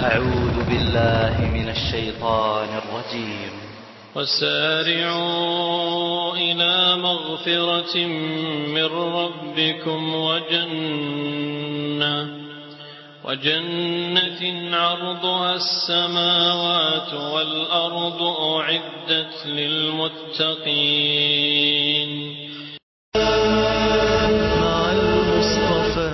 أعوذ بالله من الشيطان الرجيم وسارعوا إلى مغفرة من ربكم وجنة وجنة عرضها السماوات والأرض أعدت للمتقين مع المصطفى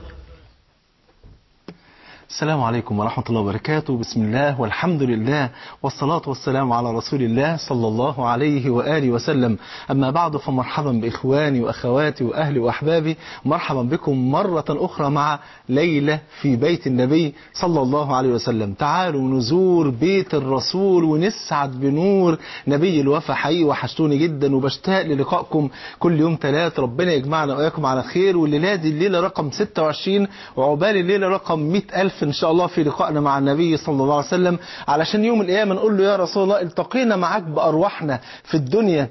السلام عليكم ورحمة الله وبركاته بسم الله والحمد لله والصلاة والسلام على رسول الله صلى الله عليه وآله وسلم أما بعد فمرحبا بإخواني وأخواتي وأهلي وأحبابي مرحبا بكم مرة أخرى مع ليلة في بيت النبي صلى الله عليه وسلم تعالوا نزور بيت الرسول ونسعد بنور نبي الوفا حقيقي وحشتوني جدا وبشتاق للقائكم كل يوم ثلاث ربنا يجمعنا وإياكم على خير والليلة دي الليلة رقم 26 وعقبال الليلة رقم 100000 إن شاء الله في لقائنا مع النبي صلى الله عليه وسلم علشان يوم القيامة نقول له يا رسول الله التقينا معاك بأرواحنا في الدنيا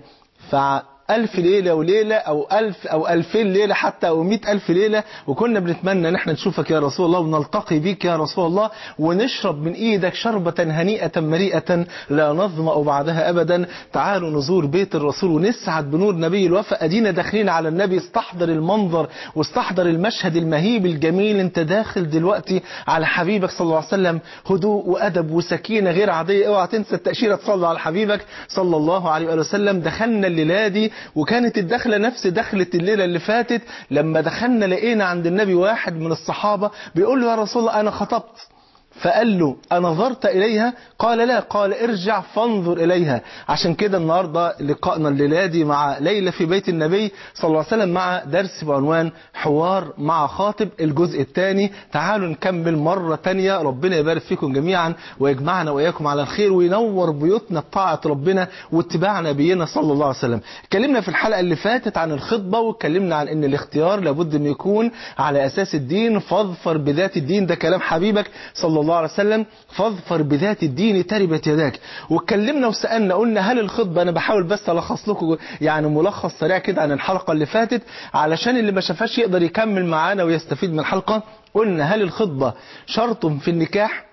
فألف ليلة وليلة أو ألف أو ألفين ليلة حتى أو مئة ألف ليلة وكنا بنتمنى ان احنا نشوفك يا رسول الله ونلتقي بيك يا رسول الله ونشرب من إيدك شربة هنيئة مريئة لا نظمأ بعدها أبدا تعالوا نزور بيت الرسول ونسعد بنور نبي الوفا أدينا داخلين على النبي استحضر المنظر واستحضر المشهد المهيب الجميل انت داخل دلوقتي على حبيبك صلى الله عليه وسلم هدوء وأدب وسكينة غير عادية اوعى تنسى التأشيرة تصلي على حبيبك صلى الله عليه وآله وسلم دخلنا الليلة دي وكانت الدخلة نفس دخلة الليلة اللي فاتت لما دخلنا لقينا عند النبي واحد من الصحابة بيقول له يا رسول الله أنا خطبت فقال له أنظرت إليها قال لا قال ارجع فانظر إليها عشان كده النهاردة لقائنا الليلة دي مع ليلة في بيت النبي صلى الله عليه وسلم مع درس بعنوان حوار مع خاطب الجزء الثاني تعالوا نكمل مرة تانية ربنا يبارك فيكم جميعا ويجمعنا وإياكم على الخير وينور بيوتنا بطاعة ربنا واتباع نبينا صلى الله عليه وسلم اتكلمنا في الحلقة اللي فاتت عن الخطبة واتكلمنا عن ان الاختيار لابد ان يكون على أساس الدين فاظفر بذات الدين ده كلام حبيبك صلى الله عليه وسلم فاظفر بذات الدين تربت يداك واتكلمنا وسألنا قلنا هل الخطبة أنا بحاول بس ألخص لكم يعني ملخص سريع كده عن الحلقة اللي فاتت علشان اللي ما شافهاش يقدر يكمل معانا ويستفيد من الحلقة قلنا هل الخطبة شرط في النكاح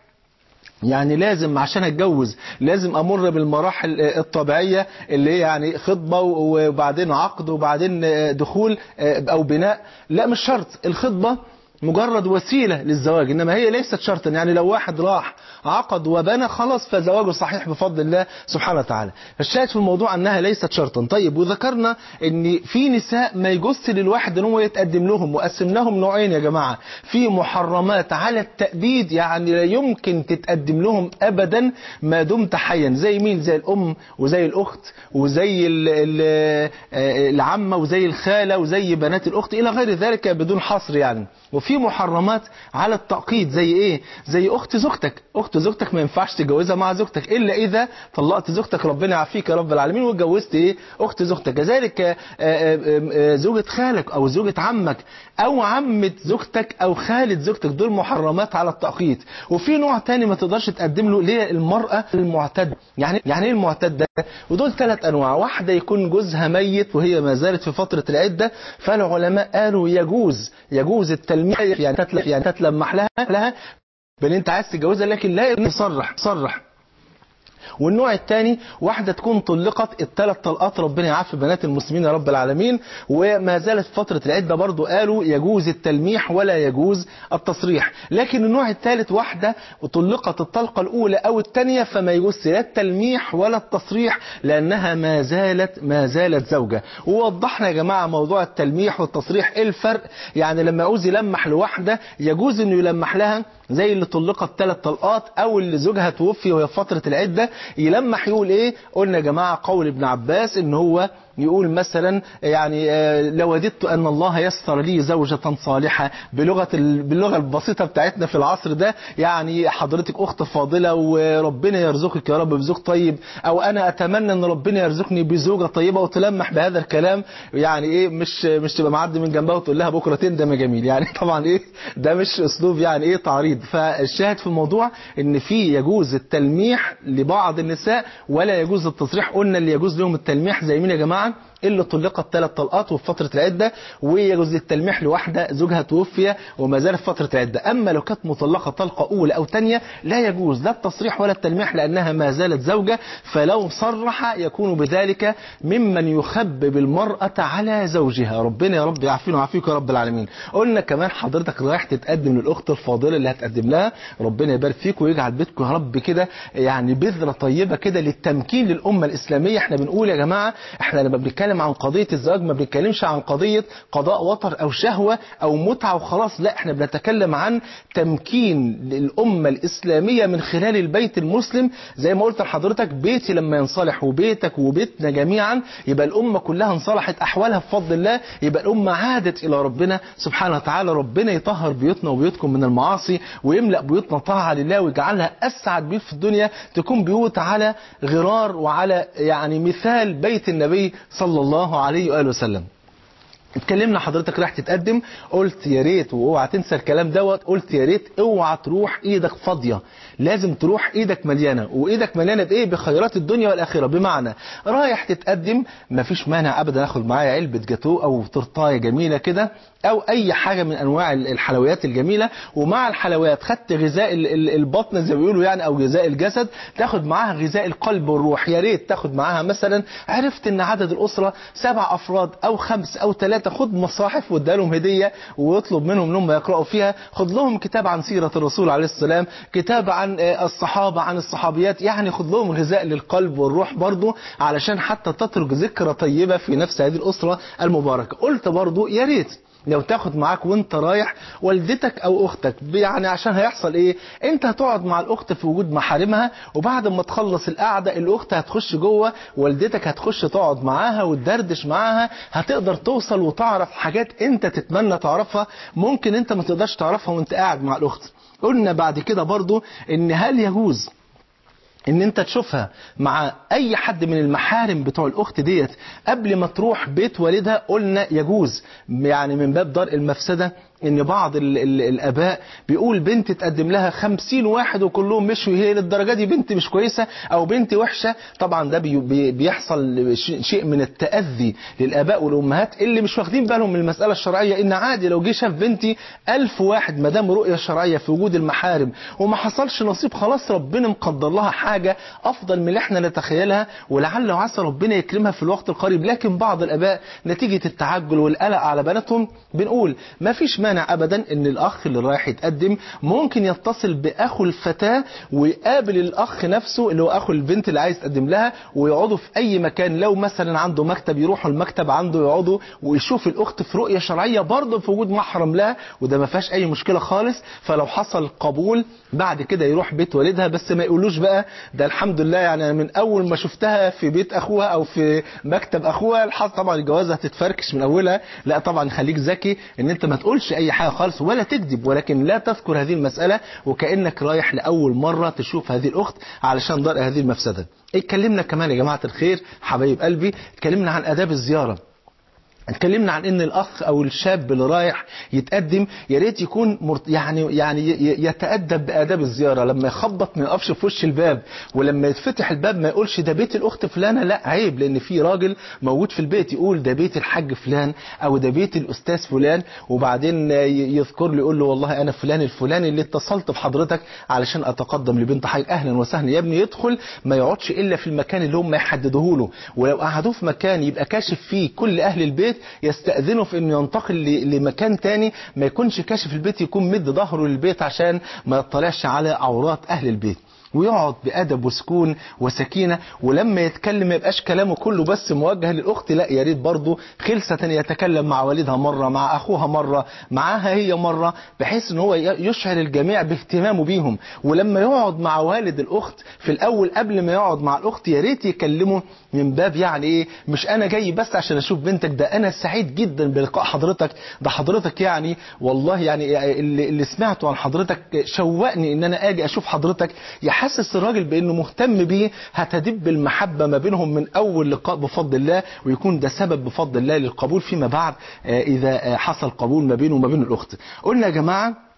يعني لازم عشان اتجوز لازم امر بالمراحل الطبيعية اللي هي يعني خطبة وبعدين عقد وبعدين دخول او بناء لا مش شرط الخطبة مجرد وسيلة للزواج إنما هي ليست شرطا يعني لو واحد راح عقد وبنى خلاص فزواجه صحيح بفضل الله سبحانه وتعالى الشاهد في الموضوع أنها ليست شرطا طيب وذكرنا أن في نساء ما يجوز للواحد أن هو يتقدم لهم وقسمناهم نوعين يا جماعة في محرمات على التأبيد يعني لا يمكن تتقدم لهم أبدا ما دمت حيا زي مين زي الأم وزي الأخت وزي ال ال العمة وزي الخالة وزي بنات الأخت إلى غير ذلك بدون حصر يعني وفي محرمات على التعقيد زي ايه زي اخت زوجتك اخت زوجتك ما ينفعش تتجوزها مع زوجتك الا اذا طلقت زوجتك ربنا يعافيك يا رب العالمين واتجوزت ايه اخت زوجتك كذلك زوجة خالك او زوجة عمك او عمة زوجتك او خالة زوجتك دول محرمات على التعقيد وفي نوع تاني ما تقدرش تقدم له ليه المرأة المعتدة يعني يعني ايه المعتدة ودول ثلاث انواع واحدة يكون جوزها ميت وهي ما زالت في فترة العدة فالعلماء قالوا يجوز يجوز التلميح يعني تتلف يعني تتلمح لها لها بل انت عايز تتجوزها لكن لا يصرح صرح والنوع الثاني واحدة تكون طلقت الثلاث طلقات ربنا يعافي بنات المسلمين يا رب العالمين وما زالت فترة العدة برضو قالوا يجوز التلميح ولا يجوز التصريح لكن النوع الثالث واحدة طلقت الطلقة الأولى أو الثانية فما يجوز لا التلميح ولا التصريح لأنها ما زالت ما زالت زوجة ووضحنا يا جماعة موضوع التلميح والتصريح ايه الفرق يعني لما يعوز يلمح لواحدة يجوز انه يلمح لها زي اللي طلقت ثلاث طلقات او اللي زوجها توفي وهي في فترة العدة يلمح يقول ايه قلنا يا جماعة قول ابن عباس ان هو يقول مثلا يعني لوددت أن الله يسر لي زوجة صالحة بلغة باللغة البسيطة بتاعتنا في العصر ده يعني حضرتك أخت فاضلة وربنا يرزقك يا رب بزوج طيب أو أنا أتمنى أن ربنا يرزقني بزوجة طيبة وتلمح بهذا الكلام يعني إيه مش مش تبقى معدي من جنبها وتقول لها بكرة تندم يا جميل يعني طبعا إيه ده مش أسلوب يعني إيه تعريض فالشاهد في الموضوع إن في يجوز التلميح لبعض النساء ولا يجوز التصريح قلنا اللي يجوز لهم التلميح زي مين يا جماعة اللي طلقت ثلاث طلقات وفي فترة العدة ويجوز التلميح لواحدة زوجها توفي وما زالت في فترة العدة أما لو كانت مطلقة طلقة أولى أو ثانيه لا يجوز لا التصريح ولا التلميح لأنها ما زالت زوجة فلو صرح يكون بذلك ممن يخبب المرأة على زوجها ربنا يا رب يعافينا ويعافيك يا رب العالمين قلنا كمان حضرتك رايح تتقدم للأخت الفاضلة اللي هتقدم لها ربنا يبارك فيك ويجعل بيتكم يا رب كده يعني بذرة طيبة كده للتمكين للأمة الإسلامية احنا بنقول يا جماعة احنا لما بنتكلم عن قضية الزواج ما بنتكلمش عن قضية قضاء وطر أو شهوة أو متعة وخلاص لا احنا بنتكلم عن تمكين للأمة الإسلامية من خلال البيت المسلم زي ما قلت لحضرتك بيتي لما ينصلح وبيتك وبيتنا جميعا يبقى الأمة كلها انصلحت أحوالها بفضل الله يبقى الأمة عادت إلى ربنا سبحانه وتعالى ربنا يطهر بيوتنا وبيوتكم من المعاصي ويملأ بيوتنا طاعة لله ويجعلها أسعد بيوت في الدنيا تكون بيوت على غرار وعلى يعني مثال بيت النبي صلى الله عليه وآله وسلم اتكلمنا حضرتك راح تتقدم قلت يا ريت واوعى تنسى الكلام دوت قلت يا ريت اوعى تروح ايدك فاضيه لازم تروح ايدك مليانه وايدك مليانه بايه بخيرات الدنيا والاخره بمعنى رايح تتقدم مفيش مانع ابدا اخد معايا علبه جاتوه او تورتايه جميله كده او اي حاجه من انواع الحلويات الجميله ومع الحلويات خدت غذاء ال- ال- البطن زي ما بيقولوا يعني او غذاء الجسد تاخد معاها غذاء القلب والروح يا ريت تاخد معاها مثلا عرفت ان عدد الاسره سبع افراد او خمس او ثلاثه خد مصاحف واديها لهم هديه واطلب منهم انهم يقراوا فيها خد لهم كتاب عن سيره الرسول عليه السلام كتاب عن آه، الصحابه عن الصحابيات يعني خد لهم غذاء للقلب والروح برضو علشان حتى تترك ذكرى طيبه في نفس هذه الاسره المباركه قلت برضو يا ريت لو تاخد معاك وانت رايح والدتك او اختك يعني عشان هيحصل ايه انت هتقعد مع الاخت في وجود محارمها وبعد ما تخلص القعده الاخت هتخش جوه والدتك هتخش تقعد معاها وتدردش معاها هتقدر توصل وتعرف حاجات انت تتمنى تعرفها ممكن انت ما تقدرش تعرفها وانت قاعد مع الاخت قلنا بعد كده برضو ان هل يجوز ان انت تشوفها مع اي حد من المحارم بتوع الاخت ديت قبل ما تروح بيت والدها قلنا يجوز يعني من باب درء المفسده ان بعض ال ال الاباء بيقول بنت تقدم لها خمسين واحد وكلهم مشوا هي للدرجه دي بنت مش كويسه او بنت وحشه طبعا ده بي بي بيحصل ش- شيء من التاذي للاباء والامهات اللي مش واخدين بالهم من المساله الشرعيه ان عادي لو جه شاف بنتي ألف واحد ما دام رؤيه شرعيه في وجود المحارم وما حصلش نصيب خلاص ربنا مقدر لها حاجه افضل من اللي احنا نتخيلها ولعل وعسى ربنا يكرمها في الوقت القريب لكن بعض الاباء نتيجه التعجل والقلق على بناتهم بنقول ما فيش مانع ابدا ان الاخ اللي رايح يتقدم ممكن يتصل باخو الفتاه ويقابل الاخ نفسه اللي هو اخو البنت اللي عايز تقدم لها ويقعدوا في اي مكان لو مثلا عنده مكتب يروحوا المكتب عنده يقعدوا ويشوف الاخت في رؤيه شرعيه برضه في وجود محرم لها وده ما فيهاش اي مشكله خالص فلو حصل قبول بعد كده يروح بيت والدها بس ما يقولوش بقى ده الحمد لله يعني أنا من اول ما شفتها في بيت اخوها او في مكتب اخوها الحظ طبعا الجوازه هتتفركش من اولها لا طبعا خليك ذكي ان انت ما تقولش اي حاجه خالص ولا تكذب ولكن لا تذكر هذه المساله وكانك رايح لاول مره تشوف هذه الاخت علشان درء هذه المفسده اتكلمنا كمان يا جماعه الخير حبايب قلبي اتكلمنا عن اداب الزياره اتكلمنا عن ان الاخ او الشاب اللي رايح يتقدم يا ريت يكون مرت... يعني يعني ي- ي- يتادب باداب الزياره لما يخبط ما يقفش في وش الباب ولما يتفتح الباب ما يقولش ده بيت الاخت فلانه لا عيب لان في راجل موجود في البيت يقول ده بيت الحاج فلان او ده بيت الاستاذ فلان وبعدين ي- يذكر له يقول له والله انا فلان الفلاني اللي اتصلت بحضرتك علشان اتقدم لبنت حضرتك اهلا وسهلا يا ابني يدخل ما يقعدش الا في المكان اللي هم يحددوه له ولو قعدوه في مكان يبقى كاشف فيه كل اهل البيت يستأذنوا في انه ينتقل ل- لمكان تاني ما يكونش كاشف البيت يكون مد ظهره للبيت عشان ما يطلعش على عورات اهل البيت ويقعد بأدب وسكون وسكينة ولما يتكلم ما يبقاش كلامه كله بس موجه للأخت لا يا ريت برضه خلسة يتكلم مع والدها مرة مع أخوها مرة معاها هي مرة بحيث ان هو ي- يشعر الجميع باهتمامه بيهم ولما يقعد مع والد الأخت في الأول قبل ما يقعد مع الأخت يا ريت يكلمه من باب يعني إيه مش أنا جاي بس عشان أشوف بنتك ده أنا سعيد جدا بلقاء حضرتك ده حضرتك يعني والله يعني اللي, اللي سمعته عن حضرتك شوقني ان انا اجي اشوف حضرتك يحسس الراجل بانه مهتم بيه هتدب المحبه ما بينهم من اول لقاء بفضل الله ويكون ده سبب بفضل الله للقبول فيما بعد آه، اذا آه، حصل قبول ما بينه وما بين الاخت قلنا يا جماعه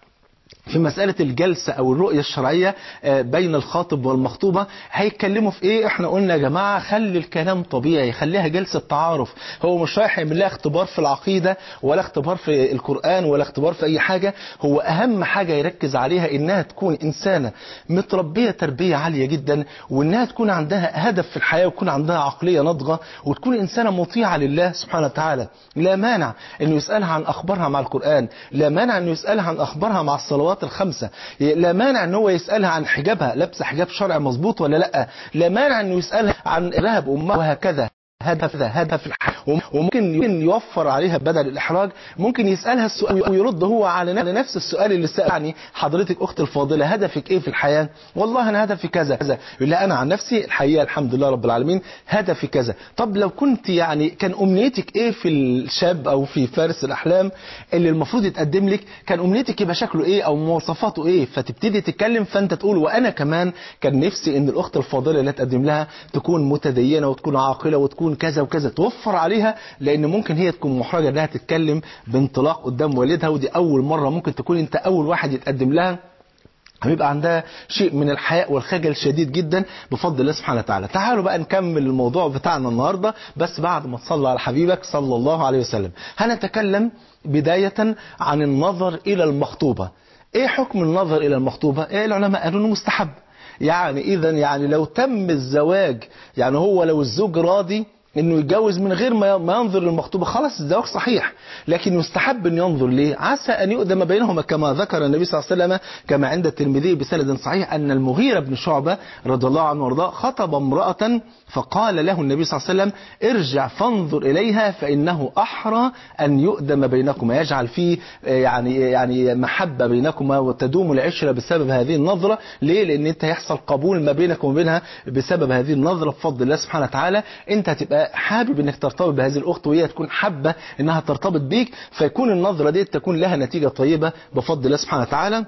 في مسألة الجلسة أو الرؤية الشرعية آه، بين الخاطب والمخطوبة هيتكلموا في إيه؟ إحنا قلنا يا جماعة خلي الكلام طبيعي خليها جلسة تعارف هو مش رايح يعمل لها اختبار في العقيدة ولا اختبار في القرآن ولا اختبار في أي حاجة هو أهم حاجة يركز عليها إنها تكون إنسانة متربية تربية عالية جدا وإنها تكون عندها هدف في الحياة ويكون عندها عقلية ناضجة وتكون إنسانة مطيعة لله سبحانه وتعالى لا مانع إنه يسألها عن أخبارها مع القرآن لا مانع إنه يسألها عن أخبارها مع الصلوات الخمسة لا مانع إن هو يسألها عن حجابها لابسة حجاب شرعي مظبوط ولا لا لا مانع إنه يسألها عن رهب أمها وهكذا هدف ده هدف الحياة وممكن يمكن يوفر عليها بدل الإحراج ممكن يسألها السؤال ويرد هو على نفس السؤال اللي سأل يعني حضرتك أخت الفاضلة هدفك إيه في الحياة والله أنا هدفي كذا كذا يقول لا أنا عن نفسي الحقيقة الحمد لله رب العالمين هدفي كذا طب لو كنت يعني كان أمنيتك إيه في الشاب أو في فارس الأحلام اللي المفروض يتقدم لك كان أمنيتك يبقى شكله إيه أو مواصفاته إيه فتبتدي تتكلم فأنت تقول وأنا كمان كان نفسي إن الأخت الفاضلة اللي تقدم لها تكون متدينة وتكون عاقلة وتكون كذا وكذا توفر عليها لان ممكن هي تكون محرجه انها تتكلم بانطلاق قدام والدها ودي اول مره ممكن تكون انت اول واحد يتقدم لها هيبقى عندها شيء من الحياء والخجل شديد جدا بفضل الله سبحانه وتعالى تعالوا بقى نكمل الموضوع بتاعنا النهاردة بس بعد ما تصلى على حبيبك صلى الله عليه وسلم هنتكلم بداية عن النظر إلى المخطوبة إيه حكم النظر إلى المخطوبة إيه العلماء قالوا إنه مستحب يعني إذا يعني لو تم الزواج يعني هو لو الزوج راضي انه يتجوز من غير ما ما ينظر للمخطوبه خلاص الزواج صحيح لكن يستحب ان ينظر ليه عسى ان يؤدم بينهما كما ذكر النبي صلى الله عليه وسلم كما عند الترمذي بسند صحيح ان المغيرة بن شعبة رضي الله عنه وارضاه خطب امرأة فقال له النبي صلى الله عليه وسلم ارجع فانظر اليها فانه احرى ان يؤدم بينكما يجعل فيه يعني يعني محبة بينكما وتدوم العشرة بسبب هذه النظرة ليه لان انت هيحصل قبول ما بينك وبينها بسبب هذه النظرة بفضل الله سبحانه وتعالى انت هتبقى حابب انك ترتبط بهذه الاخت وهي تكون حابه انها ترتبط بيك فيكون النظره دي تكون لها نتيجه طيبه بفضل الله سبحانه وتعالى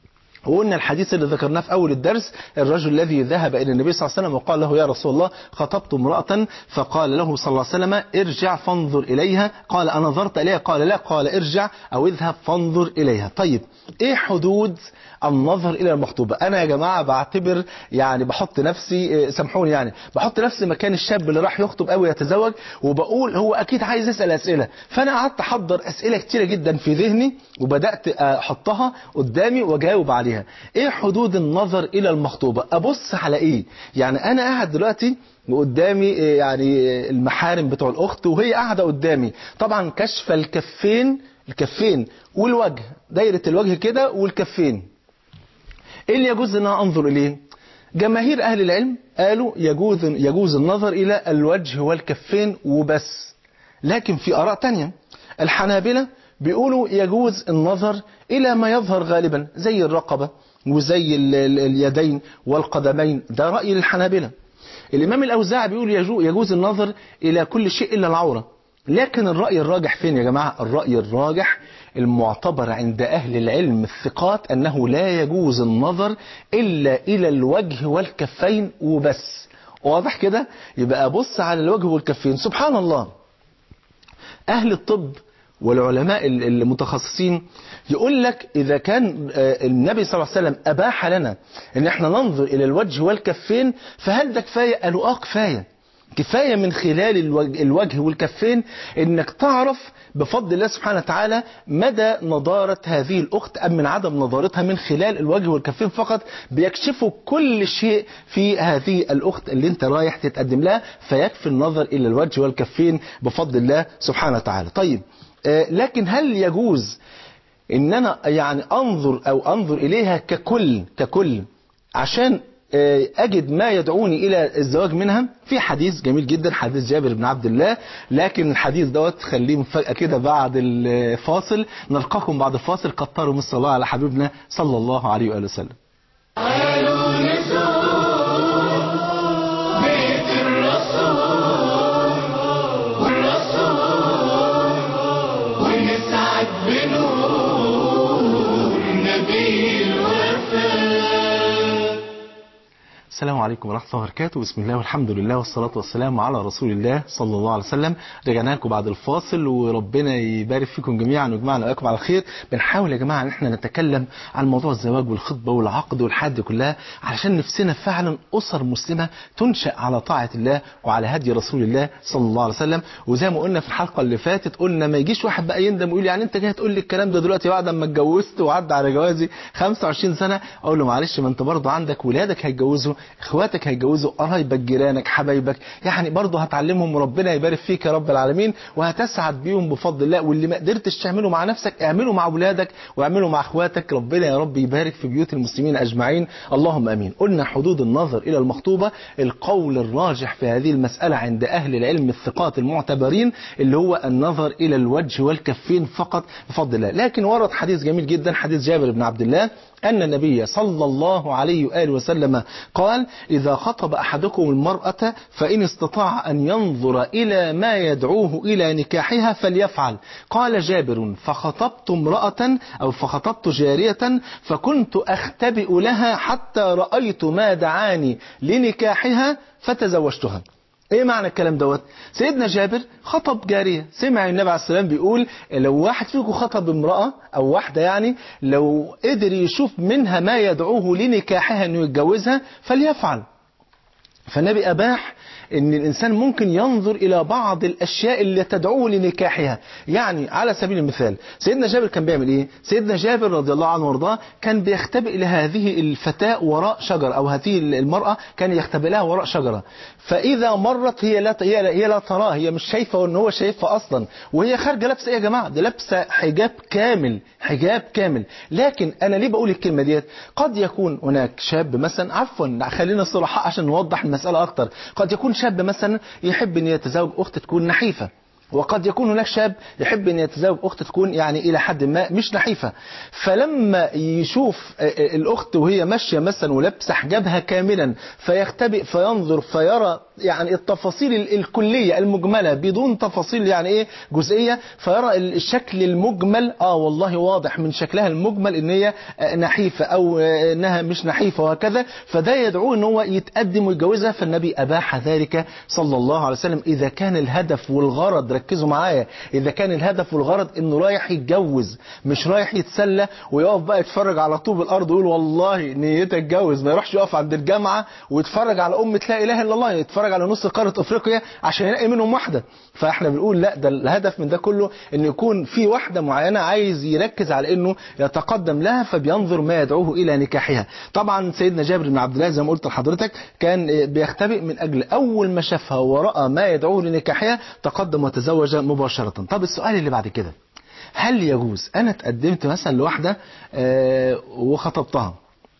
وقلنا الحديث اللي ذكرناه في أول الدرس الرجل الذي ذهب إلى النبي صلى الله عليه وسلم وقال له يا رسول الله خطبت امرأة فقال له صلى الله عليه وسلم ارجع فانظر إليها قال أنظرت إليها قال لا قال ارجع أو اذهب فانظر إليها طيب إيه حدود النظر إلى المخطوبة أنا يا جماعة بعتبر يعني بحط نفسي سامحوني يعني بحط نفسي مكان الشاب اللي راح يخطب أو يتزوج وبقول هو أكيد عايز يسأل أسئلة فأنا قعدت أحضر أسئلة كتيرة جدا في ذهني وبدأت أحطها قدامي وأجاوب عليها ايه حدود النظر الى المخطوبة ابص على ايه يعني انا قاعد دلوقتي وقدامي يعني المحارم بتوع الاخت وهي قاعدة قدامي طبعا كشف الكفين الكفين والوجه دايرة الوجه كده والكفين ايه اللي يجوز ان انا انظر اليه جماهير اهل العلم قالوا يجوز يجوز النظر الى الوجه والكفين وبس لكن في اراء تانية الحنابلة بيقولوا يجوز النظر إلى ما يظهر غالبا زي الرقبة وزي ال ال اليدين والقدمين ده رأي الحنابلة الإمام الأوزاعي بيقول يجوز النظر إلى كل شيء إلا العورة لكن الرأي الراجح فين يا جماعة الرأي الراجح المعتبر عند أهل العلم الثقات أنه لا يجوز النظر إلا إلى الوجه والكفين وبس واضح كده يبقى أبص على الوجه والكفين سبحان الله أهل الطب والعلماء المتخصصين يقول لك إذا كان النبي صلى الله عليه وسلم أباح لنا أن احنا ننظر إلى الوجه والكفين فهل ده كفاية؟ قالوا آه كفاية كفاية من خلال الوجه والكفين انك تعرف بفضل الله سبحانه وتعالى مدى نضارة هذه الأخت أم من عدم نضارتها من خلال الوجه والكفين فقط بيكشفوا كل شيء في هذه الأخت اللي انت رايح تتقدم لها فيكفي النظر إلى الوجه والكفين بفضل الله سبحانه وتعالى طيب لكن هل يجوز ان انا يعني انظر او انظر اليها ككل ككل عشان اجد ما يدعوني الى الزواج منها في حديث جميل جدا حديث جابر بن عبد الله لكن الحديث دوت خليه مفاجاه كده بعد الفاصل نلقاكم بعد الفاصل كتروا من الصلاه على حبيبنا صلى الله عليه واله وسلم السلام عليكم ورحمة الله وبركاته بسم الله والحمد لله والصلاة والسلام على رسول الله صلى الله عليه وسلم رجعنا لكم بعد الفاصل وربنا يبارك فيكم جميعا ويجمعنا وإياكم على خير بنحاول يا جماعة ان احنا نتكلم عن موضوع الزواج والخطبة والعقد والحياة دي كلها علشان نفسنا فعلا أسر مسلمة تنشأ على طاعة الله وعلى هدي رسول الله صلى الله عليه وسلم وزي ما قلنا في الحلقة اللي فاتت قلنا ما يجيش واحد بقى يندم ويقول يعني انت جاي تقول لي الكلام ده دلوقتي بعد ما اتجوزت وعدى على جوازي 25 سنة اقول له معلش ما انت برضه عندك ولادك هيتجوزوا اخواتك هيتجوزوا قرايبك جيرانك حبايبك يعني برضه هتعلمهم وربنا يبارك فيك يا رب العالمين وهتسعد بيهم بفضل الله واللي ما قدرتش تعمله مع نفسك اعمله مع ولادك واعمله مع اخواتك ربنا يا رب يبارك في بيوت المسلمين اجمعين اللهم امين قلنا حدود النظر الى المخطوبة القول الراجح في هذه المسألة عند اهل العلم الثقات المعتبرين اللي هو النظر الى الوجه والكفين فقط بفضل الله لكن ورد حديث جميل جدا حديث جابر بن عبد الله أن النبي صلى الله عليه وآله وسلم قال إذا خطب أحدكم المرأة فإن استطاع أن ينظر إلى ما يدعوه إلى نكاحها فليفعل قال جابر فخطبت امرأة أو فخطبت جارية فكنت أختبئ لها حتى رأيت ما دعاني لنكاحها فتزوجتها ايه معنى الكلام دوت سيدنا جابر خطب جارية سمع النبي عليه السلام بيقول لو واحد فيكم خطب امرأة او واحدة يعني لو قدر يشوف منها ما يدعوه لنكاحها انه يتجوزها فليفعل فالنبي اباح ان الانسان ممكن ينظر الى بعض الاشياء اللي تدعوه لنكاحها يعني على سبيل المثال سيدنا جابر كان بيعمل ايه سيدنا جابر رضي الله عنه وارضاه كان بيختبئ لهذه الفتاة وراء شجرة او هذه المرأة كان يختبئ لها وراء شجرة فاذا مرت هي لا هي لا, هي لا تراه هي مش شايفه وان هو شايفها اصلا وهي خارجه لابسه ايه يا جماعه دي لابسه حجاب كامل حجاب كامل لكن انا ليه بقول الكلمه ديت قد يكون هناك شاب مثلا عفوا خلينا صراحه عشان نوضح المساله اكتر قد يكون شاب مثلا يحب ان يتزوج اخت تكون نحيفه وقد يكون هناك شاب يحب ان يتزوج اخت تكون يعني الى حد ما مش نحيفه فلما يشوف الاخت وهي ماشيه مثلا ولابسه حجابها كاملا فيختبئ فينظر فيرى يعني التفاصيل الكليه المجمله بدون تفاصيل يعني ايه جزئيه فيرى الشكل المجمل اه والله واضح من شكلها المجمل ان هي نحيفه او انها مش نحيفه وهكذا فده يدعوه ان هو يتقدم ويتجوزها فالنبي اباح ذلك صلى الله عليه وسلم اذا كان الهدف والغرض ركزوا معايا اذا كان الهدف والغرض انه رايح يتجوز مش رايح يتسلى ويقف بقى يتفرج على طوب الارض ويقول والله نيتي اتجوز ما يروحش يقف عند الجامعه ويتفرج على امه لا اله الا الله يتفرج على نص قاره افريقيا عشان يلاقي منهم واحده فاحنا بنقول لا ده الهدف من ده كله ان يكون في واحده معينه عايز يركز على انه يتقدم لها فبينظر ما يدعوه الى نكاحها طبعا سيدنا جابر بن عبد الله زي ما قلت لحضرتك كان بيختبئ من اجل اول ما شافها وراى ما يدعوه لنكاحها تقدم وتزوج تزوج مباشرة طب السؤال اللي بعد كده هل يجوز أنا تقدمت مثلا لواحدة آه وخطبتها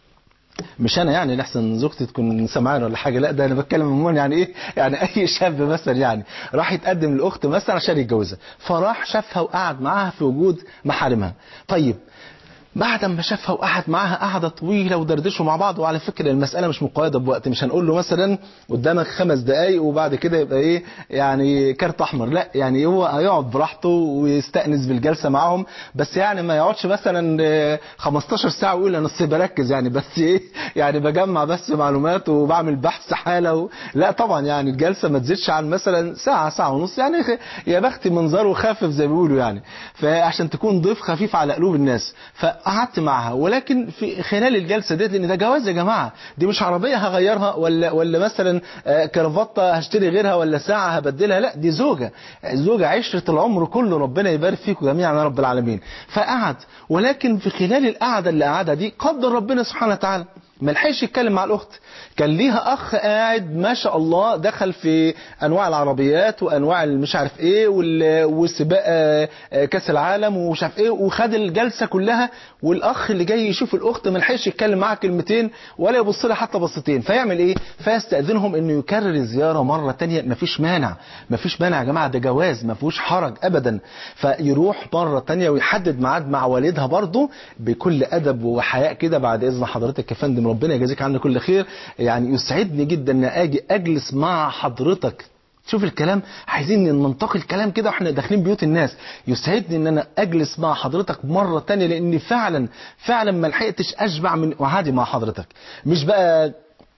مش انا يعني لحسن زوجتي تكون سمعانه ولا حاجه لا ده انا بتكلم عموما يعني ايه يعني اي شاب مثلا يعني راح يتقدم لاخت مثلا عشان يتجوزها فراح شافها وقعد معاها في وجود محارمها طيب بعد ما شافها وقعد معاها قعده طويله ودردشوا مع بعض وعلى فكره المساله مش مقيده بوقت مش هنقول له مثلا قدامك خمس دقائق وبعد كده يبقى ايه يعني كارت احمر لا يعني هو هيقعد براحته ويستانس بالجلسه معاهم بس يعني ما يقعدش مثلا 15 ساعه ويقول انا اصل بركز يعني بس ايه يعني بجمع بس معلومات وبعمل بحث حاله و... لا طبعا يعني الجلسه ما تزيدش عن مثلا ساعه ساعه ونص يعني يا بختي منظره خافف زي ما بيقولوا يعني فعشان تكون ضيف خفيف على قلوب الناس ف قعدت معها ولكن في خلال الجلسه ديت لان ده جواز يا جماعه دي مش عربيه هغيرها ولا ولا مثلا كرافته هشتري غيرها ولا ساعه هبدلها لا دي زوجه زوجه عشره العمر كله ربنا يبارك فيكم جميعا يا رب العالمين فقعد ولكن في خلال القعده اللي قعدها دي قدر ربنا سبحانه وتعالى ما لحقش يتكلم مع الاخت كان ليها اخ قاعد ما شاء الله دخل في انواع العربيات وانواع مش عارف ايه والسباق كاس العالم ومش عارف ايه وخد الجلسه كلها والاخ اللي جاي يشوف الاخت ما لحقش يتكلم معاها كلمتين ولا يبص لها حتى بصتين فيعمل ايه فيستاذنهم انه يكرر الزياره مره ثانيه مفيش مانع مفيش مانع يا جماعه ده جواز ما فيهوش حرج ابدا فيروح مره ثانيه ويحدد ميعاد مع والدها برضه بكل ادب وحياء كده بعد اذن حضرتك يا فندم ربنا يجازيك عنا كل خير يعني يسعدني جدا ان اجي اجلس مع حضرتك شوف الكلام عايزين ننتقي الكلام كده واحنا داخلين بيوت الناس يسعدني ان انا اجلس مع حضرتك مرة تانية لان فعلا فعلا ما لحقتش اشبع من وعادي مع حضرتك مش بقى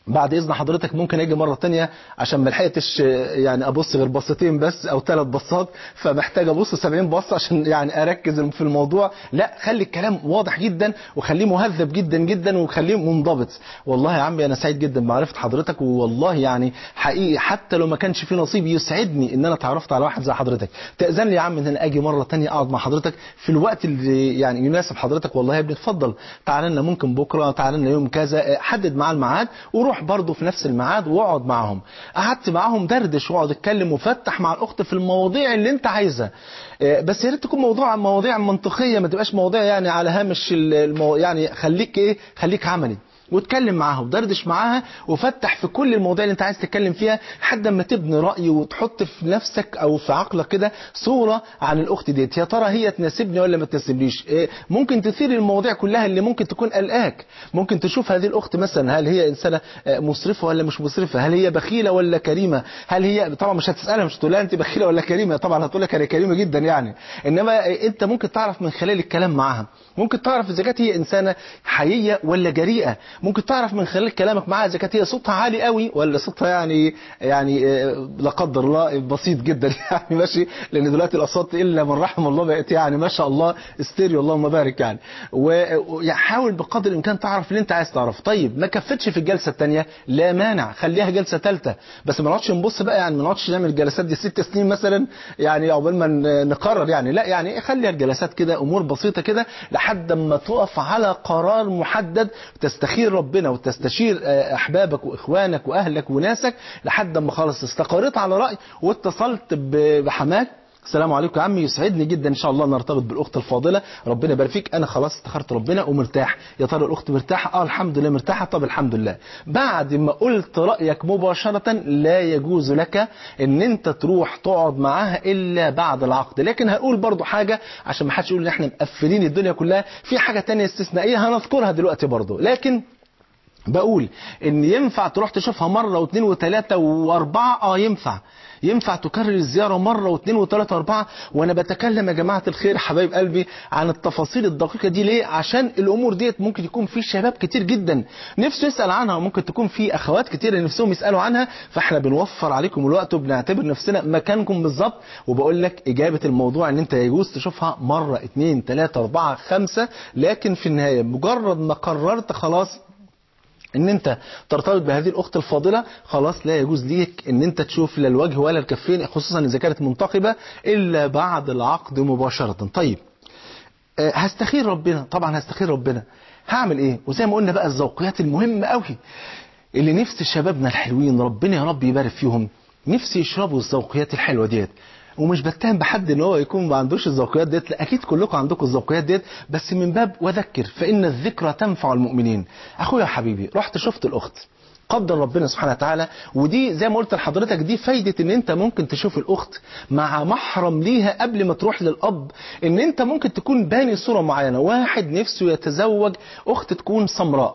بعد اذن حضرتك ممكن اجي مره تانية عشان ما لحقتش يعني ابص غير بصتين بس او ثلاث بصات فمحتاج ابص 70 بصه عشان يعني اركز في الموضوع لا خلي الكلام واضح جدا وخليه مهذب جدا جدا وخليه منضبط والله يا عمي انا سعيد جدا بمعرفه حضرتك والله يعني حقيقي حتى لو ما كانش في نصيب يسعدني ان انا اتعرفت على واحد زي حضرتك تاذن لي يا عم ان انا اجي مره تانية اقعد مع حضرتك في الوقت اللي يعني يناسب حضرتك والله يا ابني اتفضل تعال لنا ممكن بكره تعال لنا يوم كذا حدد معاه الميعاد وروح برضه في نفس الميعاد واقعد معاهم قعدت معاهم دردش واقعد اتكلم وفتح مع الاخت في المواضيع اللي انت عايزها آه، بس يا ريت تكون موضوع مواضيع منطقيه ما تبقاش مواضيع يعني على هامش المو... يعني خليك ايه خليك عملي واتكلم معاها ودردش معاها وفتح في كل المواضيع اللي انت عايز تتكلم فيها لحد ما تبني رأي وتحط في نفسك او في عقلك كده صورة عن الاخت ديت يا ترى هي تناسبني ولا ما تناسبنيش إيه، ممكن تثير المواضيع كلها اللي ممكن تكون قلقاك ممكن تشوف هذه الاخت مثلا هل هي انسانة آه، مسرفة ولا مش مسرفة هل هي بخيلة ولا كريمة هل هي طبعا مش هتسألها مش هتقول لها انت بخيلة ولا كريمة طبعا هتقول لك انا كريمة جدا يعني انما آه، انت ممكن تعرف من خلال الكلام معاها ممكن تعرف اذا كانت هي انسانة حقيقية ولا جريئة ممكن تعرف من خلال كلامك معاها اذا كانت هي صوتها عالي قوي ولا صوتها يعني يعني آه، لا قدر الله بسيط جدا يعني ماشي لان دلوقتي الاصوات الا من رحم الله بقت يعني ما شاء الله استيريو اللهم بارك يعني وحاول بقدر الامكان تعرف اللي انت عايز تعرفه طيب ما كفتش في الجلسه الثانيه لا مانع خليها جلسه ثالثه بس ما نقعدش نبص بقى يعني ما نقعدش نعمل الجلسات دي ست سنين مثلا يعني عقبال ما ن- نقرر يعني لا يعني خليها الجلسات كده امور بسيطه كده لحد ما تقف على قرار محدد تستخير ربنا وتستشير آه، احبابك واخوانك واهلك وناسك لحد ما خلاص استقريت على راي واتصلت ب- بحماك السلام عليكم يا عمي يسعدني جدا ان شاء الله نرتبط بالاخت الفاضله ربنا يبارك فيك انا خلاص استخرت ربنا ومرتاح يا ترى الاخت مرتاحه اه الحمد لله مرتاحه طب الحمد لله بعد ما قلت رايك مباشره لا يجوز لك ان انت تروح تقعد معاها الا بعد العقد لكن هقول برضو حاجه عشان ما حدش يقول ان احنا مقفلين الدنيا كلها في حاجه تانية استثنائيه هنذكرها دلوقتي برضو لكن بقول ان ينفع تروح تشوفها مرة واثنين وثلاثة واربعة اه ينفع ينفع تكرر الزيارة مرة واثنين وثلاثة واربعة وانا بتكلم يا جماعة الخير حبايب قلبي عن التفاصيل الدقيقة دي ليه عشان الامور ديت ممكن يكون في شباب كتير جدا نفسه يسأل عنها وممكن تكون في اخوات كتير نفسهم يسألوا عنها فاحنا بنوفر عليكم الوقت وبنعتبر نفسنا مكانكم بالظبط وبقول لك اجابة الموضوع ان انت يجوز تشوفها مرة اثنين ثلاثة اربعة خمسة لكن في النهاية مجرد ما قررت خلاص ان انت ترتبط بهذه الاخت الفاضله خلاص لا يجوز ليك ان انت تشوف لا الوجه ولا الكفين خصوصا اذا كانت منتقبه الا بعد العقد مباشره طيب آه، هستخير ربنا طبعا هستخير ربنا هعمل ايه وزي ما قلنا بقى الذوقيات المهمه قوي اللي نفس شبابنا الحلوين ربنا يا رب يبارك فيهم نفسي يشربوا الذوقيات الحلوه ديت ومش بتهم بحد ان هو يكون ما عندوش الذوقيات ديت لا اكيد كلكم عندكم الذوقيات ديت بس من باب وذكر فان الذكرى تنفع المؤمنين اخويا حبيبي رحت شفت الاخت قدر ربنا سبحانه وتعالى ودي زي ما قلت لحضرتك دي فايدة ان انت ممكن تشوف الاخت مع محرم ليها قبل ما تروح للاب ان انت ممكن تكون باني صورة معينة واحد نفسه يتزوج اخت تكون سمراء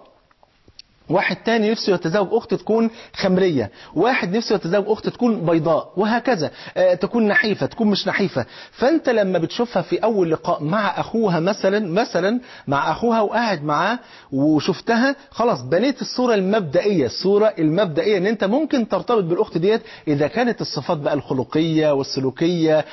واحد تاني نفسه يتزوج اخت تكون خمريه واحد نفسه يتزوج اخت تكون بيضاء وهكذا آه تكون نحيفه تكون مش نحيفه فانت لما بتشوفها في اول لقاء مع اخوها مثلا مثلا مع اخوها وقاعد معاه وشفتها خلاص بنيت الصوره المبدئيه الصوره المبدئيه ان انت ممكن ترتبط بالاخت ديت اذا كانت الصفات بقى الخلقيه والسلوكيه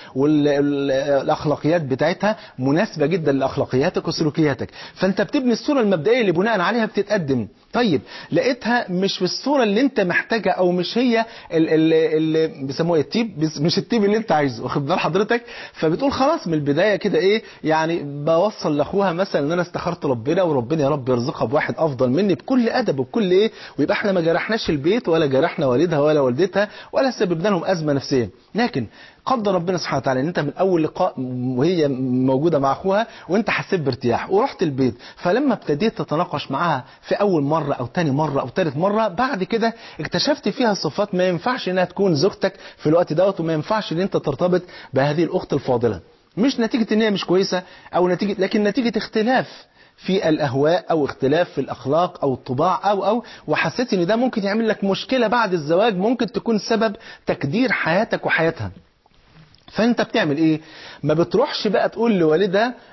والاخلاقيات بتاعتها مناسبه جدا لاخلاقياتك وسلوكياتك فانت بتبني الصوره المبدئيه اللي بناء عليها بتتقدم طيب لقيتها مش في الصوره اللي انت محتاجها او مش هي اللي بيسموها إيه؟ التيب بس- مش التيب اللي انت عايزه واخد بال حضرتك فبتقول خلاص من البدايه كده ايه يعني بوصل لاخوها مثلا ان انا استخرت ربنا وربنا يا رب يرزقها بواحد افضل مني بكل ادب وبكل ايه ويبقى احنا ما جرحناش البيت ولا جرحنا والدها ولا والدتها ولا سببنا لهم ازمه نفسيه لكن قدر ربنا سبحانه وتعالى ان انت من اول لقاء وهي موجوده مع اخوها وانت حسيت بارتياح ورحت البيت فلما ابتديت تتناقش معاها في اول مره او تاني مره او تالت مره بعد كده اكتشفت فيها صفات ما ينفعش انها تكون زوجتك في الوقت دوت وما ينفعش ان انت ترتبط بهذه الاخت الفاضله مش نتيجه ان هي مش كويسه او نتيجه لكن نتيجه اختلاف في الاهواء او اختلاف في الاخلاق او الطباع او او وحسيت ان ده ممكن يعمل لك مشكله بعد الزواج ممكن تكون سبب تكدير حياتك وحياتها فانت بتعمل ايه ما بتروحش بقى تقول لوالدها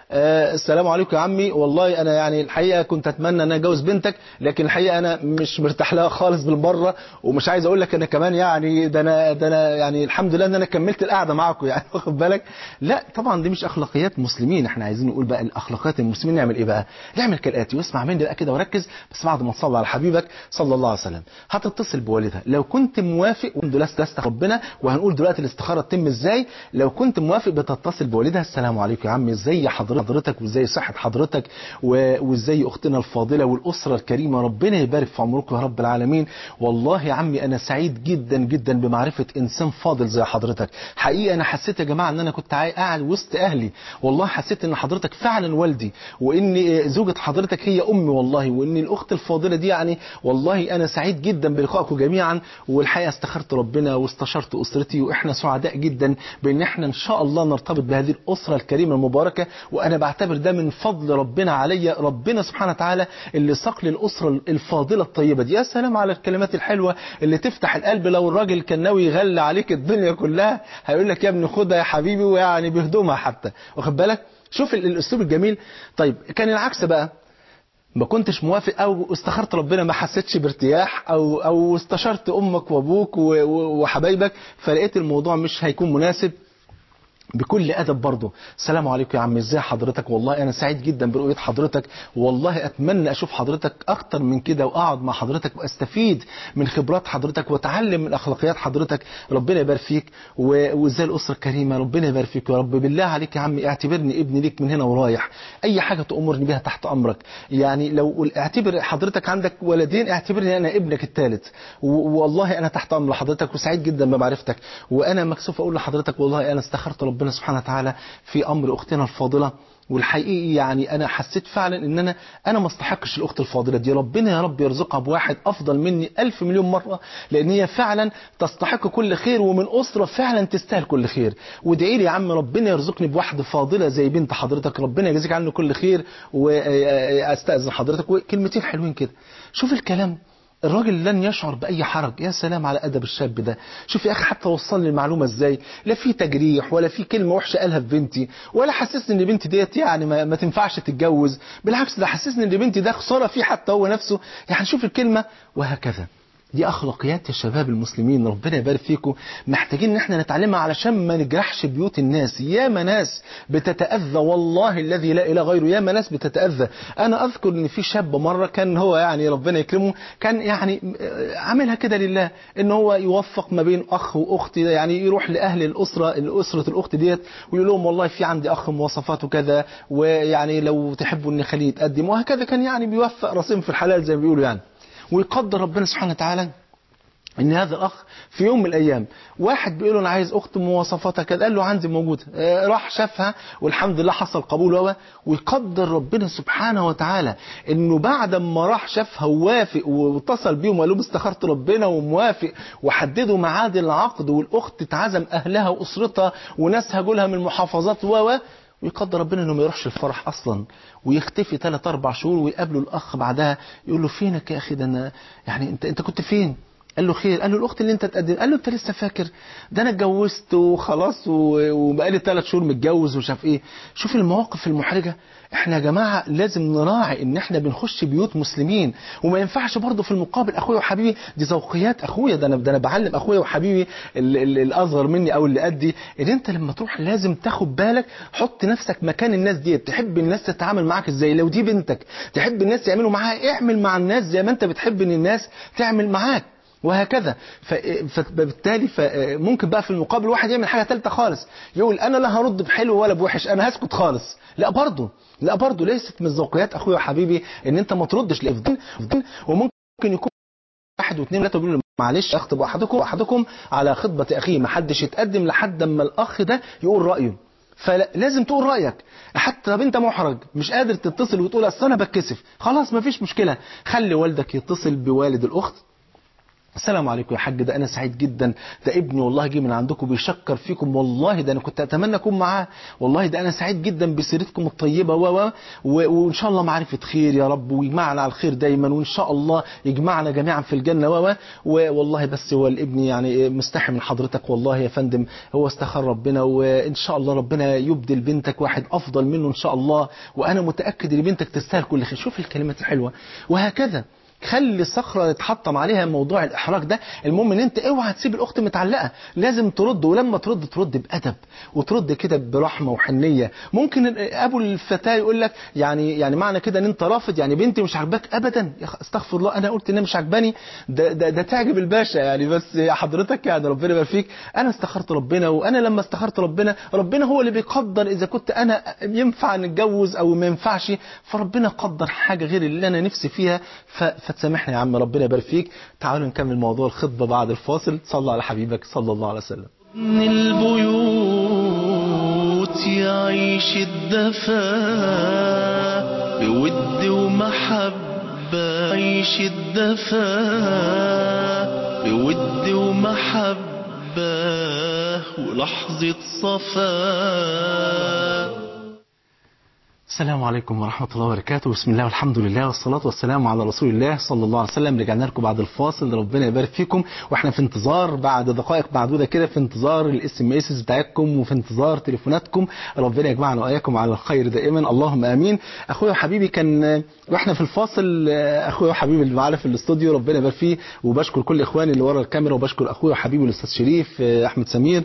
آه السلام عليكم يا عمي والله انا يعني الحقيقه كنت اتمنى ان انا اتجوز بنتك لكن الحقيقه انا مش مرتاح لها خالص بالمره ومش عايز اقول لك انا كمان يعني ده انا ده انا يعني الحمد لله ان انا كملت القعده معاكم يعني واخد بالك لا طبعا دي مش اخلاقيات مسلمين احنا عايزين نقول بقى الاخلاقيات المسلمين نعمل ايه بقى نعمل كالاتي واسمع مني بقى كده وركز بس بعد ما تصلي على حبيبك صلى الله عليه وسلم هتتصل بوالدها لو كنت موافق والحمد لله استخر ربنا وهنقول دلوقتي الاستخاره تتم ازاي لو كنت موافق بتتصل بوالدها السلام عليكم يا عمي ازاي حضرتك وازاي صحه حضرتك وازاي اختنا الفاضله والاسره الكريمه ربنا يبارك في عمركم يا رب العالمين والله يا عمي انا سعيد جدا جدا بمعرفه انسان فاضل زي حضرتك حقيقه انا حسيت يا جماعه ان انا كنت قاعد وسط اهلي والله حسيت ان حضرتك فعلا والدي وان زوجة حضرتك هي امي والله وان الاخت الفاضله دي يعني والله انا سعيد جدا بلقائكم جميعا والحقيقه استخرت ربنا واستشرت اسرتي واحنا سعداء جدا بان احنا ان شاء الله نرتبط بهذه الاسره الكريمه المباركه وانا بعتبر ده من فضل ربنا عليا ربنا سبحانه وتعالى اللي ساق لي الاسره الفاضله الطيبه دي يا سلام على الكلمات الحلوه اللي تفتح القلب لو الراجل كان ناوي يغلى عليك الدنيا كلها هيقول لك يا ابني خدها يا حبيبي ويعني بهدومها حتى واخد بالك شوف الاسلوب الجميل طيب كان العكس بقى ما كنتش موافق او استخرت ربنا ما حسيتش بارتياح او او استشرت امك وابوك وحبايبك فلقيت الموضوع مش هيكون مناسب بكل ادب برضه السلام عليكم يا عم ازاي حضرتك والله انا سعيد جدا برؤيه حضرتك والله اتمنى اشوف حضرتك اكتر من كده واقعد مع حضرتك واستفيد من خبرات حضرتك واتعلم من اخلاقيات حضرتك ربنا يبارك فيك وازاي الاسره الكريمه ربنا يبارك فيك يا رب بالله عليك يا عم اعتبرني ابني ليك من هنا ورايح اي حاجه تامرني بها تحت امرك يعني لو اعتبر حضرتك عندك ولدين اعتبرني انا ابنك الثالث والله انا تحت امر حضرتك وسعيد جدا بمعرفتك وانا مكسوف اقول لحضرتك والله انا استخرت ربنا سبحانه وتعالى في امر اختنا الفاضله والحقيقي يعني انا حسيت فعلا ان انا انا ما استحقش الاخت الفاضله دي ربنا يا رب يرزقها بواحد افضل مني ألف مليون مره لان هي فعلا تستحق كل خير ومن اسره فعلا تستاهل كل خير وادعي لي يا عم ربنا يرزقني بواحده فاضله زي بنت حضرتك ربنا يجازيك عنه كل خير واستاذن حضرتك وكلمتين حلوين كده شوف الكلام الراجل لن يشعر بأي حرج يا سلام على أدب الشاب ده شوف يا أخي حتى وصل لي المعلومة إزاي لا في تجريح ولا في كلمة وحشة قالها في بنتي ولا حسسني إن بنتي ديت يعني ما, ما تنفعش تتجوز بالعكس ده حسسني إن بنتي ده خسارة فيه حتى هو نفسه يعني شوف الكلمة وهكذا دي اخلاقيات يا شباب المسلمين ربنا يبارك فيكم محتاجين ان احنا نتعلمها علشان ما نجرحش بيوت الناس ياما ناس بتتاذى والله الذي لا اله غيره ياما ناس بتتاذى انا اذكر ان في شاب مره كان هو يعني ربنا يكرمه كان يعني عاملها كده لله ان هو يوفق ما بين اخ واخت يعني يروح لاهل الاسره الاسره الاخت ديت ويقول لهم والله في عندي اخ مواصفاته كذا ويعني لو تحبوا ان خليه يتقدم وهكذا كان يعني بيوفق راسين في الحلال زي ما بيقولوا يعني ويقدر ربنا سبحانه وتعالى ان هذا الاخ في يوم من الايام واحد بيقول له انا عايز اخت مواصفاتها كذا قال له عندي موجوده آه راح شافها والحمد لله حصل قبول هو ويقدر ربنا سبحانه وتعالى انه بعد ما راح شافها ووافق واتصل بيهم وقال لهم استخرت ربنا وموافق وحددوا ميعاد العقد والاخت اتعزم اهلها واسرتها وناسها جولها من المحافظات و ويقدر ربنا انه ما يروحش الفرح اصلا ويختفي ثلاث اربع شهور ويقابله الاخ بعدها يقول له فينك يا اخي ده انا يعني انت انت كنت فين؟ قال له خير قال له الاخت اللي انت تقدم قال له انت لسه فاكر ده انا اتجوزت وخلاص وبقالي ثلاث شهور متجوز وشاف ايه شوف المواقف المحرجه احنا يا جماعه لازم نراعي ان احنا بنخش بيوت مسلمين وما ينفعش برضه في المقابل اخويا وحبيبي دي ذوقيات اخويا ده انا ده انا بعلم اخويا وحبيبي الاصغر مني او اللي قدي ان انت لما تروح لازم تاخد بالك حط نفسك مكان الناس ديت تحب الناس تتعامل معاك ازاي لو دي بنتك تحب الناس يعملوا معاها اعمل مع الناس زي ما انت بتحب ان الناس تعمل معاك وهكذا فبالتالي ممكن بقى في المقابل واحد يعمل حاجه ثالثه خالص يقول انا لا هرد بحلو ولا بوحش انا هسكت خالص لا برضه لا برضه ليست من ذوقيات اخويا وحبيبي ان انت ما تردش لافضل وممكن يكون واحد واثنين ثلاثه بيقولوا معلش اخطب احدكم احدكم على خطبه اخيه ما حدش يتقدم لحد اما الاخ ده يقول رايه فلازم تقول رايك حتى طب انت محرج مش قادر تتصل وتقول اصل انا بتكسف خلاص مفيش مشكله خلي والدك يتصل بوالد الاخت السلام عليكم يا حاج ده انا سعيد جدا ده ابني والله جه من عندكم بيشكر فيكم والله ده انا كنت اتمنى اكون معاه والله ده انا سعيد جدا بسيرتكم الطيبه و و وان شاء الله معرفه خير يا رب ويجمعنا على الخير دايما وان شاء الله يجمعنا جميعا في الجنه و والله بس هو الابن يعني مستحي من حضرتك والله يا فندم هو استخار ربنا وان شاء الله ربنا يبدل بنتك واحد افضل منه ان شاء الله وانا متاكد ان بنتك تستاهل كل خير شوف الكلمات الحلوه وهكذا خلي الصخره يتحطم عليها موضوع الاحراج ده المهم ان انت اوعى تسيب الاخت متعلقه لازم ترد ولما ترد ترد بادب وترد كده برحمه وحنيه ممكن ابو الفتاه يقول لك يعني يعني معنى كده ان انت رافض يعني بنتي مش عاجباك ابدا يا أخ- استغفر الله انا قلت انها مش عاجباني ده, ده ده تعجب الباشا يعني بس يا حضرتك يعني ربنا يبارك فيك انا استخرت ربنا وانا لما استخرت ربنا ربنا هو اللي بيقدر اذا كنت انا ينفع نتجوز او ما ينفعش فربنا قدر حاجه غير اللي انا نفسي فيها ف... فتسامحني يا عم ربنا يبارك فيك تعالوا نكمل موضوع الخطبه بعد الفاصل صلى على حبيبك صلى الله عليه وسلم من البيوت يعيش الدفا بود ومحبة يعيش الدفا بود ومحبة ولحظة صفا السلام عليكم ورحمة الله وبركاته بسم الله والحمد لله والصلاة والسلام على رسول الله صلى الله عليه وسلم رجعنا لكم بعد الفاصل ربنا يبارك فيكم واحنا في انتظار بعد دقائق معدودة كده في انتظار الاس ام اس بتاعتكم وفي انتظار تليفوناتكم ربنا يجمعنا واياكم على الخير دائما اللهم امين اخويا وحبيبي كان واحنا في الفاصل اخويا وحبيبي اللي معانا في الاستوديو ربنا يبارك فيه وبشكر كل اخواني اللي ورا الكاميرا وبشكر اخويا وحبيبي الاستاذ شريف احمد سمير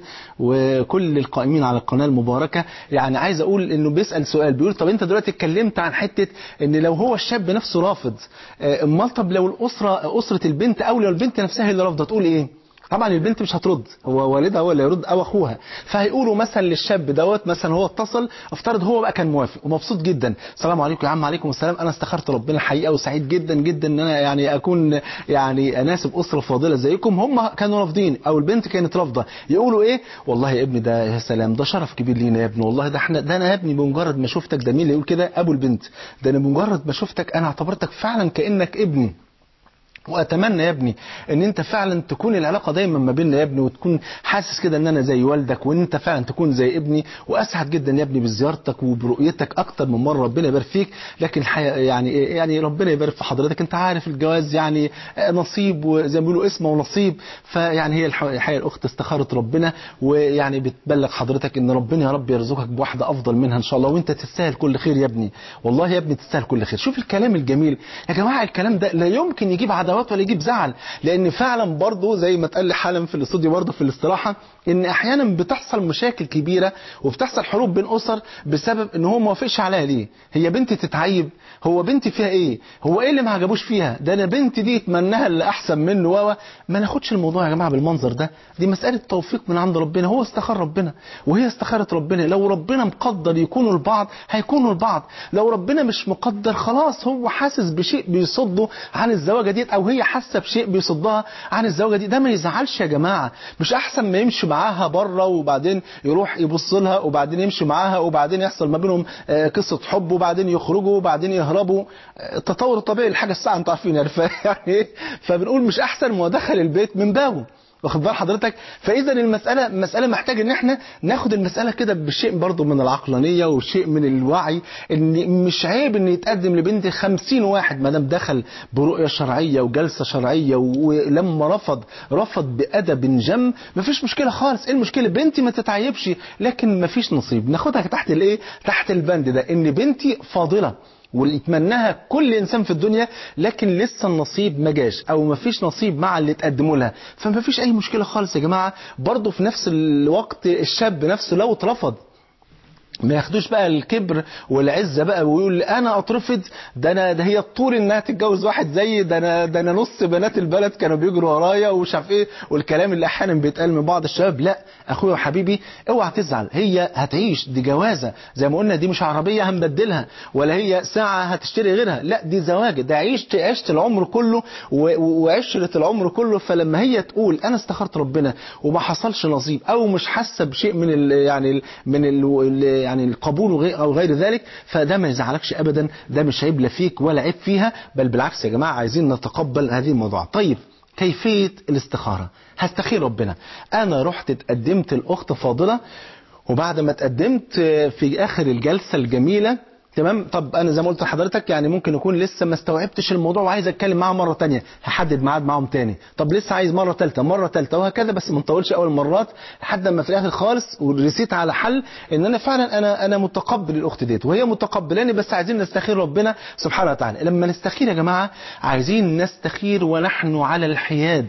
وكل القائمين على القناه المباركه يعني عايز اقول انه بيسال سؤال بيقول طب انت دلوقتي اتكلمت عن حته ان لو هو الشاب نفسه رافض آه، امال طب لو الاسره اسره البنت او لو البنت نفسها اللي رافضه تقول ايه طبعا البنت مش هترد هو والدها هو اللي يرد او اخوها فهيقولوا مثلا للشاب دوت مثلا هو اتصل افترض هو بقى كان موافق ومبسوط جدا السلام عليكم يا عم عليكم السلام انا استخرت ربنا الحقيقه وسعيد جدا جدا ان انا يعني اكون يعني اناسب اسره فاضله زيكم هم كانوا رافضين او البنت كانت رافضه يقولوا ايه والله يا ابني ده يا سلام ده شرف كبير لينا يا ابني والله ده احنا ده انا يا ابني بمجرد ما شفتك ده مين اللي يقول كده ابو البنت ده انا بمجرد ما شفتك انا اعتبرتك فعلا كانك ابني واتمنى يا ابني ان انت فعلا تكون العلاقه دايما ما بيننا يا ابني وتكون حاسس كده ان انا زي والدك وان انت فعلا تكون زي ابني واسعد جدا يا ابني بزيارتك وبرؤيتك اكتر من مره ربنا يبارك فيك لكن الحقيقه يعني يعني ربنا يبارك في حضرتك انت عارف الجواز يعني نصيب وزي ما بيقولوا اسمه ونصيب فيعني هي الح- الحقيقه الاخت استخارت ربنا ويعني بتبلغ حضرتك ان ربنا يا رب يرزقك بواحده افضل منها ان شاء الله وانت تستاهل كل خير يا ابني والله يا ابني تستاهل كل خير شوف الكلام الجميل يا جماعه الكلام ده لا يمكن يجيب عداوات ولا يجيب زعل لان فعلا برضه زي ما اتقال لي حالا في الاستوديو برضه في الاستراحه ان احيانا بتحصل مشاكل كبيره وبتحصل حروب بين اسر بسبب ان هو ما وافقش عليها ليه هي بنتي تتعيب هو بنتي فيها ايه هو ايه اللي ما عجبوش فيها ده انا بنتي دي اتمناها اللي احسن منه و ما ناخدش الموضوع يا جماعه بالمنظر ده دي مساله توفيق من عند ربنا هو استخار ربنا وهي استخارت ربنا لو ربنا مقدر يكونوا البعض هيكونوا البعض لو ربنا مش مقدر خلاص هو حاسس بشيء بيصده عن الزواجه ديت او هي حاسه بشيء بيصدها عن الزواجه دي ده ما يزعلش يا جماعه مش احسن ما يمشي معاها بره وبعدين يروح يبص لها وبعدين يمشي معاها وبعدين يحصل ما بينهم آه، قصه حب وبعدين يخرجوا وبعدين يهربوا آه، التطور الطبيعي الحاجه الساعه انتوا عارفين يعني ف- يعني إيه؟ فبنقول مش احسن ما هو دخل البيت من بابه واخد بال حضرتك فاذا المساله مساله محتاج ان احنا ناخد المساله كده بشيء برضو من العقلانيه وشيء من الوعي ان مش عيب ان يتقدم لبنتي خمسين واحد ما دام دخل برؤيه شرعيه وجلسه شرعيه ولما رفض رفض بادب جم مفيش مشكله خالص ايه المشكله بنتي ما تتعيبش لكن مفيش نصيب ناخدها تحت الايه تحت البند ده ان بنتي فاضله واللي يتمناها كل انسان في الدنيا لكن لسه النصيب ما جاش او ما فيش نصيب مع اللي تقدموا لها فما فيش اي مشكله خالص يا جماعه برضه في نفس الوقت الشاب نفسه لو اترفض ما ياخدوش بقى الكبر والعزه بقى ويقول انا اترفض ده انا ده هي الطول انها تتجوز واحد زيي ده انا ده انا نص بنات البلد كانوا بيجروا ورايا ومش عارف ايه والكلام اللي احيانا بيتقال من بعض الشباب لا اخويا وحبيبي اوعى تزعل هي هتعيش دي جوازه زي ما قلنا دي مش عربيه هنبدلها ولا هي ساعه هتشتري غيرها لا دي زواج ده عيشت عشت العمر كله و- و- وعشره العمر كله فلما هي تقول انا استخرت ربنا وما حصلش نصيب او مش حاسه بشيء من ال يعني ال من ال يعني القبول وغير او غير ذلك فده ما يزعلكش ابدا ده مش عيب لا فيك ولا عيب فيها بل بالعكس يا جماعه عايزين نتقبل هذه الموضوع طيب كيفية الاستخارة هستخير ربنا أنا رحت اتقدمت الأخت فاضلة وبعد ما اتقدمت في آخر الجلسة الجميلة تمام طب انا زي ما قلت لحضرتك يعني ممكن اكون لسه ما استوعبتش الموضوع وعايز اتكلم معاهم مره تانية هحدد ميعاد معاهم تاني طب لسه عايز مره ثالثه مره ثالثه وهكذا بس ما نطولش اول مرات لحد ما في الاخر خالص ورسيت على حل ان انا فعلا انا انا متقبل الاخت ديت وهي متقبلاني بس عايزين نستخير ربنا سبحانه وتعالى لما نستخير يا جماعه عايزين نستخير ونحن على الحياد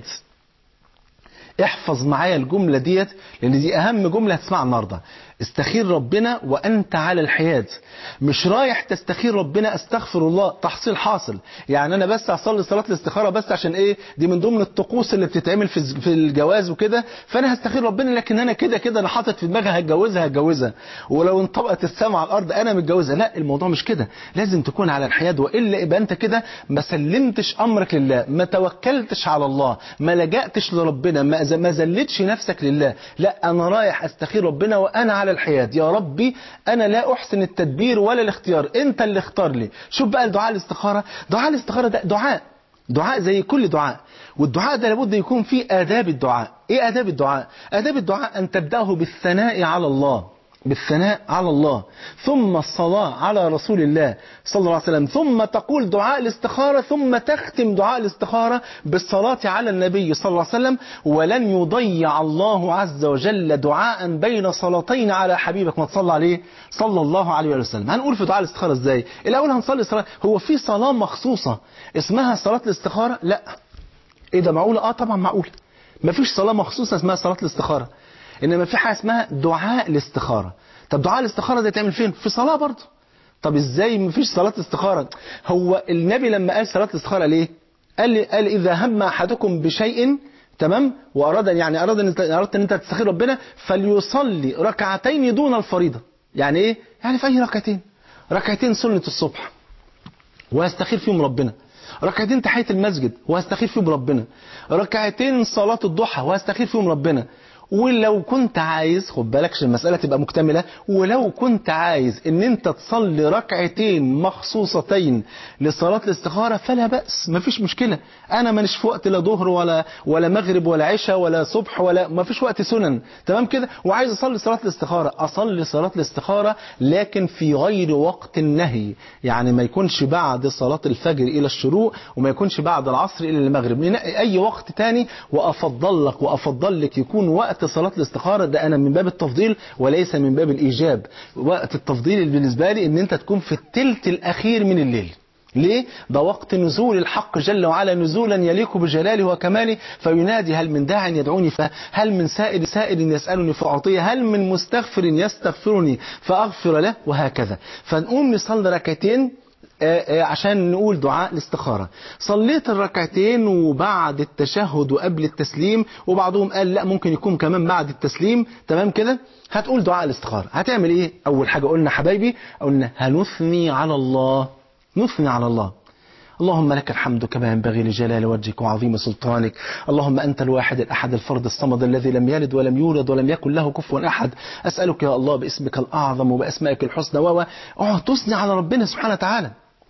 احفظ معايا الجملة ديت لان دي اهم جملة هتسمعها النهاردة استخير ربنا وانت على الحياد مش رايح تستخير ربنا استغفر الله تحصيل حاصل يعني انا بس اصلي صلاة الاستخارة بس عشان ايه دي من ضمن الطقوس اللي بتتعمل في في الجواز وكده فانا هستخير ربنا لكن انا كده كده انا حاطط في دماغي هتجوزها هتجوزها ولو انطبقت السماء على الارض انا متجوزها لا الموضوع مش كده لازم تكون على الحياد والا يبقى انت كده ما سلمتش امرك لله ما توكلتش على الله ما لجأتش لربنا ما ما ذلتش نفسك لله لا انا رايح استخير ربنا وانا على الحياد يا ربي انا لا احسن التدبير ولا الاختيار انت اللي اختار لي شوف بقى الدعاء الاستخاره دعاء الاستخاره ده دعاء دعاء زي كل دعاء والدعاء ده لابد يكون فيه آداب الدعاء ايه آداب الدعاء آداب الدعاء أن تبدأه بالثناء على الله بالثناء على الله ثم الصلاة على رسول الله صلى الله عليه وسلم ثم تقول دعاء الاستخارة ثم تختم دعاء الاستخارة بالصلاة على النبي صلى الله عليه وسلم ولن يضيع الله عز وجل دعاء بين صلاتين على حبيبك ما تصلى عليه صلى الله عليه وسلم هنقول في دعاء الاستخارة ازاي الأول هنصلي صلاة هو في صلاة مخصوصة اسمها صلاة الاستخارة لا ايه ده معقولة اه طبعا معقول مفيش صلاة مخصوصة اسمها صلاة الاستخارة انما في حاجه اسمها دعاء الاستخاره طب دعاء الاستخاره ده يتعمل فين في صلاه برضه طب ازاي مفيش صلاه استخاره هو النبي لما قال صلاه الاستخاره قال ايه قال قال اذا هم احدكم بشيء تمام واراد يعني اراد ان اردت ان انت تستخير ربنا فليصلي ركعتين دون الفريضه يعني ايه يعني في اي ركعتين ركعتين سنه الصبح ويستخير فيهم ربنا ركعتين تحيه المسجد وهستخير فيهم ربنا ركعتين صلاه الضحى وهستخير فيهم ربنا ولو كنت عايز خد بالك عشان المسألة تبقى مكتملة ولو كنت عايز ان انت تصلي ركعتين مخصوصتين لصلاة الاستخارة فلا بأس مفيش مشكلة انا مانيش في وقت لا ظهر ولا ولا مغرب ولا عشاء ولا صبح ولا مفيش وقت سنن تمام كده وعايز اصلي صلاة الاستخارة اصلي صلاة الاستخارة لكن في غير وقت النهي يعني ما يكونش بعد صلاة الفجر الى الشروق وما يكونش بعد العصر الى المغرب اي وقت تاني وافضل لك وافضل لك يكون وقت وقت صلاة الاستخارة ده أنا من باب التفضيل وليس من باب الإيجاب وقت التفضيل بالنسبة لي إن أنت تكون في التلت الأخير من الليل ليه؟ ده وقت نزول الحق جل وعلا نزولا يليق بجلاله وكماله فينادي هل من داع يدعوني فهل من سائل سائل يسألني فأعطيه هل من مستغفر يستغفرني فأغفر له وهكذا فنقوم نصلي ركعتين عشان نقول دعاء الاستخارة صليت الركعتين وبعد التشهد وقبل التسليم وبعضهم قال لا ممكن يكون كمان بعد التسليم تمام كده هتقول دعاء الاستخارة هتعمل ايه اول حاجة قلنا حبايبي قلنا هنثني على الله نثني على الله اللهم لك الحمد كما ينبغي لجلال وجهك وعظيم سلطانك اللهم أنت الواحد الأحد الفرد الصمد الذي لم يلد ولم يولد ولم يكن له كفوا أحد أسألك يا الله باسمك الأعظم وبأسمائك الحسنى و اقعد تثني على ربنا سبحانه وتعالى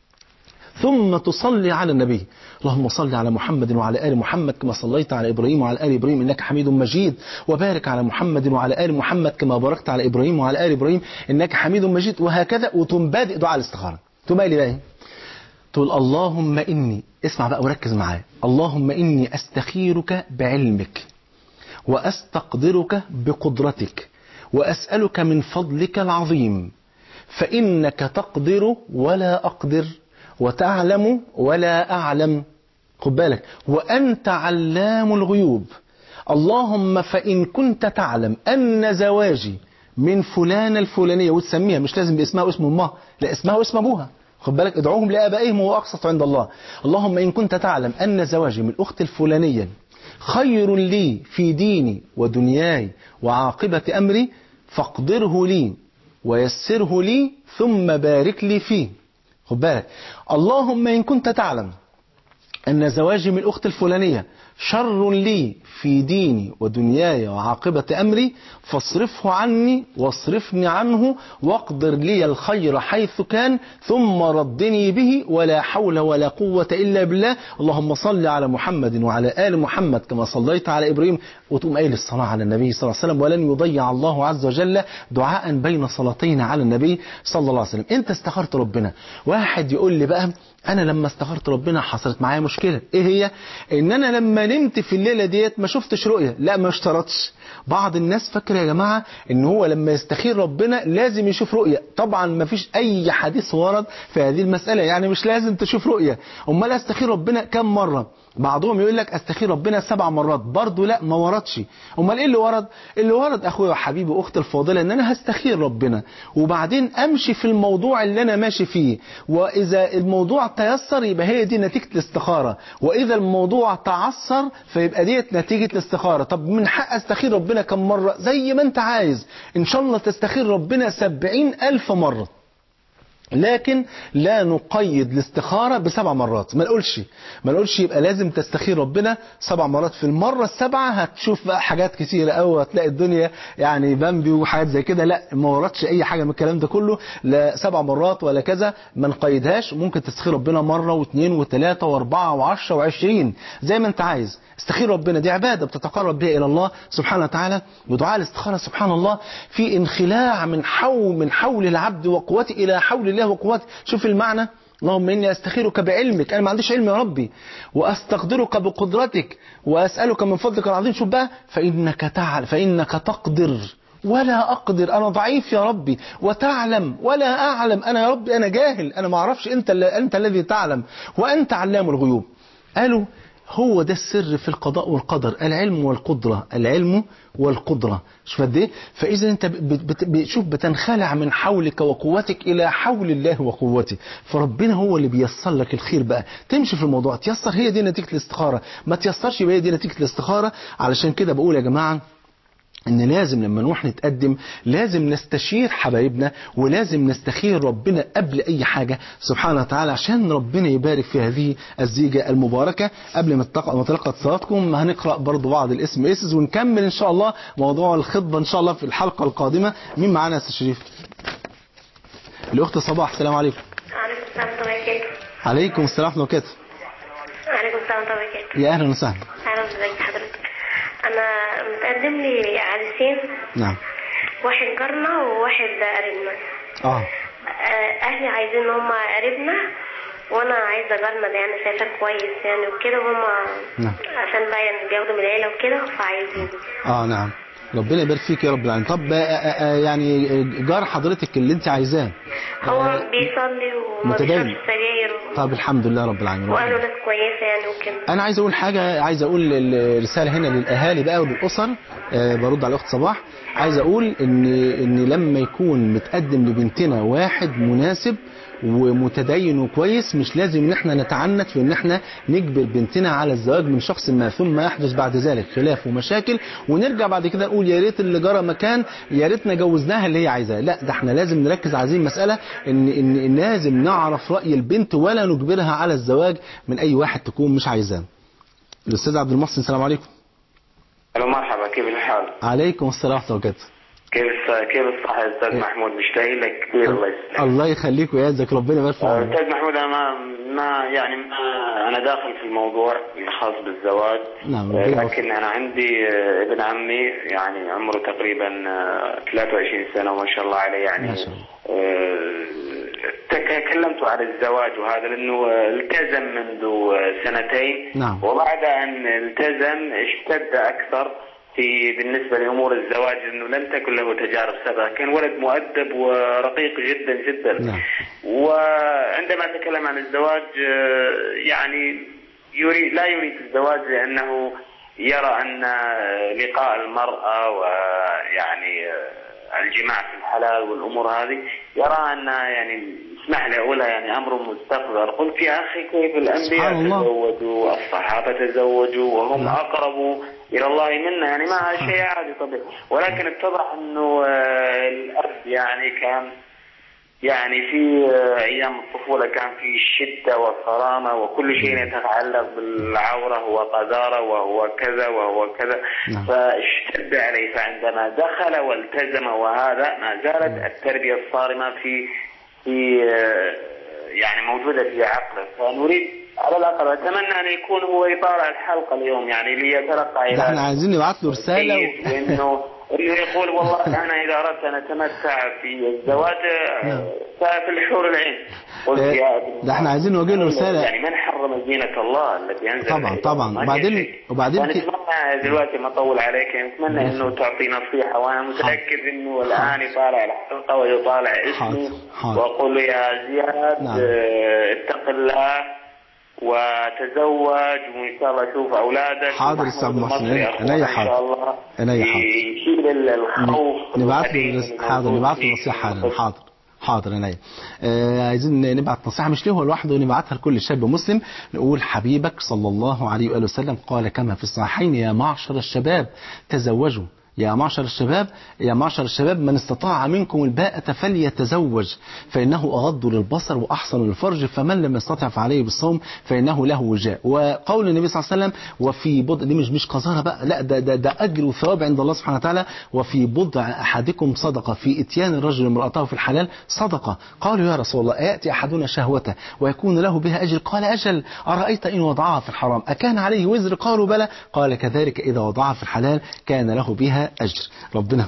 ثم تصلي على النبي اللهم صل على محمد وعلى آل محمد كما صليت على إبراهيم وعلى آل إبراهيم إنك حميد مجيد وبارك على محمد وعلى آل محمد كما باركت على إبراهيم وعلى آل إبراهيم إنك حميد مجيد وهكذا وتم بادئ دعاء الاستخارة تقول بقى ايه تقول اللهم إني اسمع بقى وركز معايا اللهم إني أستخيرك بعلمك وأستقدرك بقدرتك وأسألك من فضلك العظيم فإنك تقدر ولا أقدر وتعلم ولا أعلم خد بالك وأنت علام الغيوب اللهم فإن كنت تعلم أن زواجي من فلانة الفلانية وتسميها مش لازم باسمها واسم أمها لا اسمها واسم أبوها خد بالك ادعوهم لآبائهم هو أقسط عند الله اللهم إن كنت تعلم أن زواجي من الأخت الفلانية خير لي في ديني ودنياي وعاقبة أمري فاقدره لي ويسره لي ثم بارك لي فيه خد بالك اللهم إن كنت تعلم أن زواجي من الأخت الفلانية شر لي في ديني ودنياي وعاقبة أمري فاصرفه عني واصرفني عنه واقدر لي الخير حيث كان ثم ردني به ولا حول ولا قوة إلا بالله اللهم صل على محمد وعلى آل محمد كما صليت على إبراهيم وتقوم قايل الصلاة على النبي صلى الله عليه وسلم ولن يضيع الله عز وجل دعاء بين صلاتين على النبي صلى الله عليه وسلم انت استخرت ربنا واحد يقول لي بقى انا لما استخرت ربنا حصلت معايا مشكله ايه هي ان انا لما نمت في الليله ديت ما شفتش رؤيه لا ما اشترطش بعض الناس فاكره يا جماعه ان هو لما يستخير ربنا لازم يشوف رؤيه طبعا ما فيش اي حديث ورد في هذه المساله يعني مش لازم تشوف رؤيه امال استخير ربنا كم مره بعضهم يقول لك استخير ربنا سبع مرات برضه لا ما وردش امال ايه اللي ورد اللي ورد اخويا وحبيبي واختي الفاضله ان انا هستخير ربنا وبعدين امشي في الموضوع اللي انا ماشي فيه واذا الموضوع تيسر يبقى هي دي نتيجه الاستخاره واذا الموضوع تعثر فيبقى ديت نتيجه الاستخاره طب من حق استخير ربنا كم مره زي ما انت عايز ان شاء الله تستخير ربنا سبعين الف مره لكن لا نقيد الاستخارة بسبع مرات ما نقولش ما نقولش يبقى لازم تستخير ربنا سبع مرات في المرة السبعة هتشوف بقى حاجات كتيرة قوي هتلاقي الدنيا يعني بامبي وحاجات زي كده لا ما وردش اي حاجة من الكلام ده كله لا سبع مرات ولا كذا ما نقيدهاش ممكن تستخير ربنا مرة واثنين وثلاثة واربعة وعشرة وعشرين زي ما انت عايز استخير ربنا دي عبادة بتتقرب بها إلى الله سبحانه وتعالى ودعاء الاستخارة سبحان الله في انخلاع من حول من حول العبد وقوته إلى حول الله وقوته شوف المعنى اللهم إني أستخيرك بعلمك أنا ما عنديش علم يا ربي وأستقدرك بقدرتك وأسألك من فضلك العظيم شوف بقى فإنك تعلم فإنك تقدر ولا أقدر أنا ضعيف يا ربي وتعلم ولا أعلم أنا يا ربي أنا جاهل أنا ما أعرفش أنت, أنت الذي تعلم وأنت علام الغيوب قالوا هو ده السر في القضاء والقدر العلم والقدرة العلم والقدرة شوف قد ايه فإذا أنت بتشوف بتنخلع من حولك وقوتك إلى حول الله وقوته فربنا هو اللي بيسر لك الخير بقى تمشي في الموضوع تيسر هي دي نتيجة الاستخارة ما تيسرش يبقى هي دي نتيجة الاستخارة علشان كده بقول يا جماعة ان لازم لما نروح نتقدم لازم نستشير حبايبنا ولازم نستخير ربنا قبل اي حاجة سبحانه وتعالى عشان ربنا يبارك في هذه الزيجة المباركة قبل ما تلقى اتصالاتكم هنقرأ برضو بعض الاسم اسس ونكمل ان شاء الله موضوع الخطبة ان شاء الله في الحلقة القادمة مين معانا يا استاذ شريف الاخت صباح السلام عليكم عليكم السلام ورحمة الله وبركاته عليكم السلام ورحمة الله وبركاته عليكم السلام ورحمة الله وبركاته يا اهلا وسهلا أهلا بزيك حضرتك أنا متقدم لي عريسين نعم واحد جارنا وواحد قريبنا اه آه، أهلي عايزين إن هما قريبنا وأنا عايزة جارنا ده يعني شايفاه كويس يعني وكده وهما نعم. عشان بقى يعني بياخدوا من العيلة وكده فعايزين اه نعم ربنا يبارك فيك يا رب العالمين طب آه، آه، آه، يعني جار حضرتك اللي انت عايزاه هو آه، بيصلي وما متدين. بيشربش سجاير و- طب الحمد لله رب العالمين وأهله ناس كويسة يعني وكده انا عايز اقول حاجه عايز اقول الرساله هنا للاهالي بقى وللاسر آه، برد على الاخت صباح عايز اقول ان ان لما يكون متقدم لبنتنا واحد مناسب ومتدين وكويس مش لازم ان احنا نتعنت في ان احنا نجبر بنتنا على الزواج من شخص ما ثم يحدث بعد ذلك خلاف ومشاكل ونرجع بعد كده نقول يا ريت اللي جرى مكان يا ريتنا جوزناها اللي هي عايزاه لا ده احنا لازم نركز على هذه المساله ان ان إن لازم نعرف راي البنت ولا نجبرها على الزواج من اي واحد تكون مش عايزاه الاستاذ عبد المحسن السلام عليكم الو مرحبا كيف الحال؟ عليكم السلام ورحمه الله وبركاته كيف الص- كيف الصحة يا استاذ محمود مشتاق لك كثير الله يسلمك الله يخليك ويعزك ربنا يبارك في آه، عمرك استاذ محمود انا ما ما يعني ما انا داخل في الموضوع الخاص بالزواج نعم، آه، ربنا لكن انا عندي آه، ابن عمي يعني عمره تقريبا آه، 23 سنة وما شاء الله عليه يعني ما شاء الله. آه، تكلمت عن الزواج وهذا لانه آه، التزم منذ آه، سنتين نعم. وبعد ان التزم اشتد اكثر في بالنسبه لامور الزواج انه لم تكن له تجارب سابقه، كان ولد مؤدب ورقيق جدا جدا. نعم. وعندما تكلم عن الزواج آه، يعني يريد لا يريد الزواج لانه يرى ان آه، لقاء المراه ويعني آه، الجماع في الحلال والامور هذه يرى ان يعني اسمح لي اقولها يعني امر مستقبل قلت يا اخي كيف الانبياء سبحان الله. تزوجوا والصحابه تزوجوا وهم نعم. اقرب الى الله منا يعني ما سبحان. شيء عادي طبيعي ولكن اتضح انه آه، الاب يعني كان يعني في آه، ايام الطفوله كان في شده وصرامه وكل شيء يتعلق بالعوره هو قذاره وهو كذا وهو كذا نعم. فاشتد عليه فعندما دخل والتزم وهذا ما زالت التربيه الصارمه في في آه، يعني موجوده في عقله فنريد على الاقل اتمنى ان يكون هو يطالع الحلقه اليوم يعني ليتلقى ده احنا عايزين نبعت له رسالة و... انه انه يقول والله انا اذا اردت ان اتمتع في الزواج آه، ففي الحور العين قلت إيه، يا ده احنا عايزين نوجه له رسالة. يعني من حرم زينة الله التي انزل طبعاً، عليه؟ طبعاً. ما في وبعدين- شيء. وبعدين في- فنتمنى دلوقتي ما اطول عليك نتمنى انه تعطي نصيحه وانا متاكد انه الان يطالع الحلقه ويطالع اسمي حاضر، حاضر. واقول له يا زياد نعم. آه، اتق الله وتزوج وان شاء الله اشوف اولادك حاضر ومحمود أستاذ محسن. المصري عينيا أخونا ان حاضر. شاء الله عينيا حاضر. يشيل ال- الخوف نبعت له والحديث الرس- اللي حاضر موجود نبعت له في نصيحة حالا القصة. حاضر حاضر عينيا آه عايزين نبعت نصيحة مش ليه هو لوحده نبعتها لكل شاب مسلم نقول حبيبك صلى الله عليه وآله وسلم قال كما في الصحيحين يا معشر الشباب تزوجوا يا معشر الشباب يا معشر الشباب من استطاع منكم الباءة فليتزوج فإنه أغض للبصر وأحسن للفرج فمن لم يستطع فعليه بالصوم فإنه له وجاء وقول النبي صلى الله عليه وسلم وفي بضع دي مش مش قذارة بقى لا ده ده ده أجر وثواب عند الله سبحانه وتعالى وفي بضع أحدكم صدقة في إتيان الرجل امرأته في الحلال صدقة قالوا يا رسول الله أيأتي أحدنا شهوته ويكون له بها أجر قال أجل أرأيت إن وضعها في الحرام أكان عليه وزر قالوا بلى قال كذلك إذا وضعها في الحلال كان له بها أجر ربنا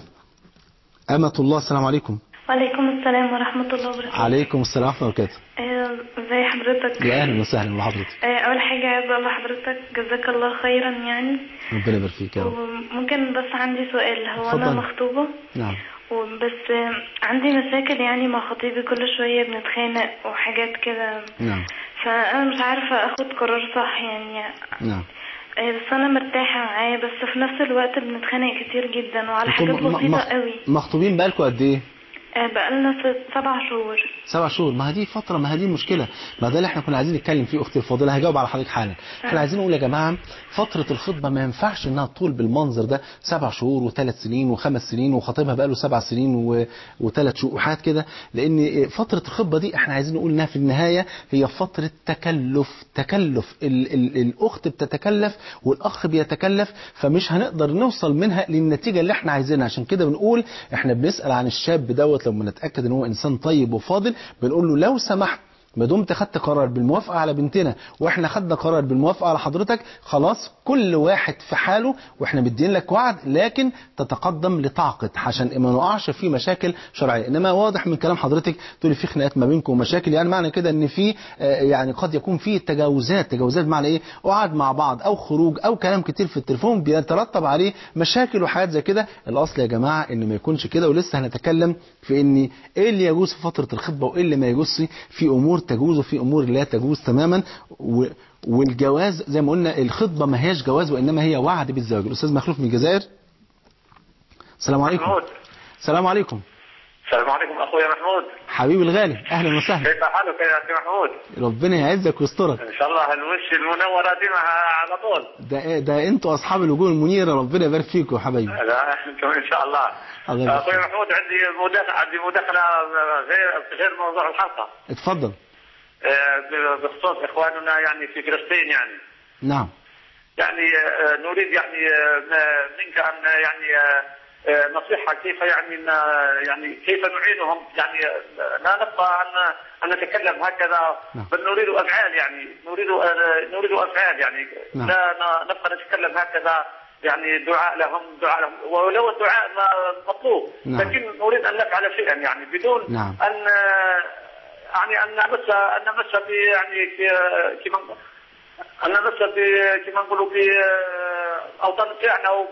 أمة الله السلام عليكم وعليكم السلام ورحمة الله وبركاته عليكم السلام ورحمة الله وبركاته آه، ازي حضرتك يا أهلا وسهلا بحضرتك آه، أول حاجة عايزة أقول لحضرتك جزاك الله خيرا يعني ربنا يبارك فيك يا رب وممكن بس عندي سؤال هو أنا اتفضل. مخطوبة نعم وبس آه، عندي مشاكل يعني مع خطيبي كل شوية بنتخانق وحاجات كده نعم فأنا مش عارفة أخد قرار صح يعني نعم آه، بس أنا مرتاحة معاه بس في نفس الوقت بنتخانق كتير جدا وعلى انتم حاجات م- م- بسيطة مخ- قوي مخطوبين بقالكم قد ايه؟ آه، بقالنا س- سبع شهور سبع شهور ما هذه فترة ما هذه المشكلة ما ده اللي احنا كنا عايزين نتكلم فيه اختي الفاضلة هجاوب على حضرتك حالا احنا عايزين نقول يا جماعة فترة الخطبة ما ينفعش انها تطول بالمنظر ده سبع شهور وثلاث سنين وخمس سنين وخطيبها بقاله سبع سنين و... وثلاث شهور وحاجات كده لان فترة الخطبة دي احنا عايزين نقول انها في النهاية هي فترة تكلف تكلف ال... ال... الاخت بتتكلف والاخ بيتكلف فمش هنقدر نوصل منها للنتيجة اللي احنا عايزينها عشان كده بنقول احنا بنسأل عن الشاب دوت لما نتأكد ان هو انسان طيب وفاضل بنقول له لو سمحت ما دمت خدت قرار بالموافقة على بنتنا واحنا خدنا قرار بالموافقة على حضرتك خلاص كل واحد في حاله واحنا مدين لك وعد لكن تتقدم لتعقد عشان ما نقعش في مشاكل شرعية انما واضح من كلام حضرتك تقولي في خناقات ما بينكم ومشاكل يعني معنى كده ان في آه، يعني قد يكون في تجاوزات تجاوزات بمعنى ايه قعد مع بعض او خروج او كلام كتير في التليفون بيترتب عليه مشاكل وحاجات زي كده الاصل يا جماعة ان ما يكونش كده ولسه هنتكلم في ان ايه اللي يجوز في فترة الخطبة وايه اللي ما يجوزش في امور تجوز وفي امور لا تجوز تماما و والجواز زي ما قلنا الخطبة ما هياش جواز وانما هي وعد بالزواج الاستاذ مخلوف من الجزائر السلام عليكم محمود السلام عليكم السلام عليكم اخويا محمود حبيبي الغالي اهلا وسهلا كيف حالك يا اخي محمود ربنا يعزك ويسترك ان شاء الله الوش المنوره دي مع على طول ده ده انتوا اصحاب الوجوه المنيره ربنا يبارك فيكم يا حبايبي لا انتم ان شاء الله الله يبارك اخوي فيك. محمود عندي مداخله عندي مداخله غير غير موضوع الحلقه اتفضل آه، بخصوص اخواننا يعني في فلسطين يعني نعم يعني آه، نريد يعني آه، منك ان يعني آه، آه، نصيحه كيف يعني ن- يعني كيف نعينهم يعني آه، لا نبقى ان ان نتكلم هكذا نعم. بل نريد افعال يعني نريد آه، نريد افعال يعني نعم. لا ن- نبقى نتكلم هكذا يعني دعاء لهم دعاء لهم ولو الدعاء ما مطلوب نعم. لكن نريد ان نفعل شيئا يعني بدون نعم. ان آه، يعني ان نمس ان نمس ب يعني ك- كما أن نمس ب كما نقولوا ب أوطان بتاعنا وب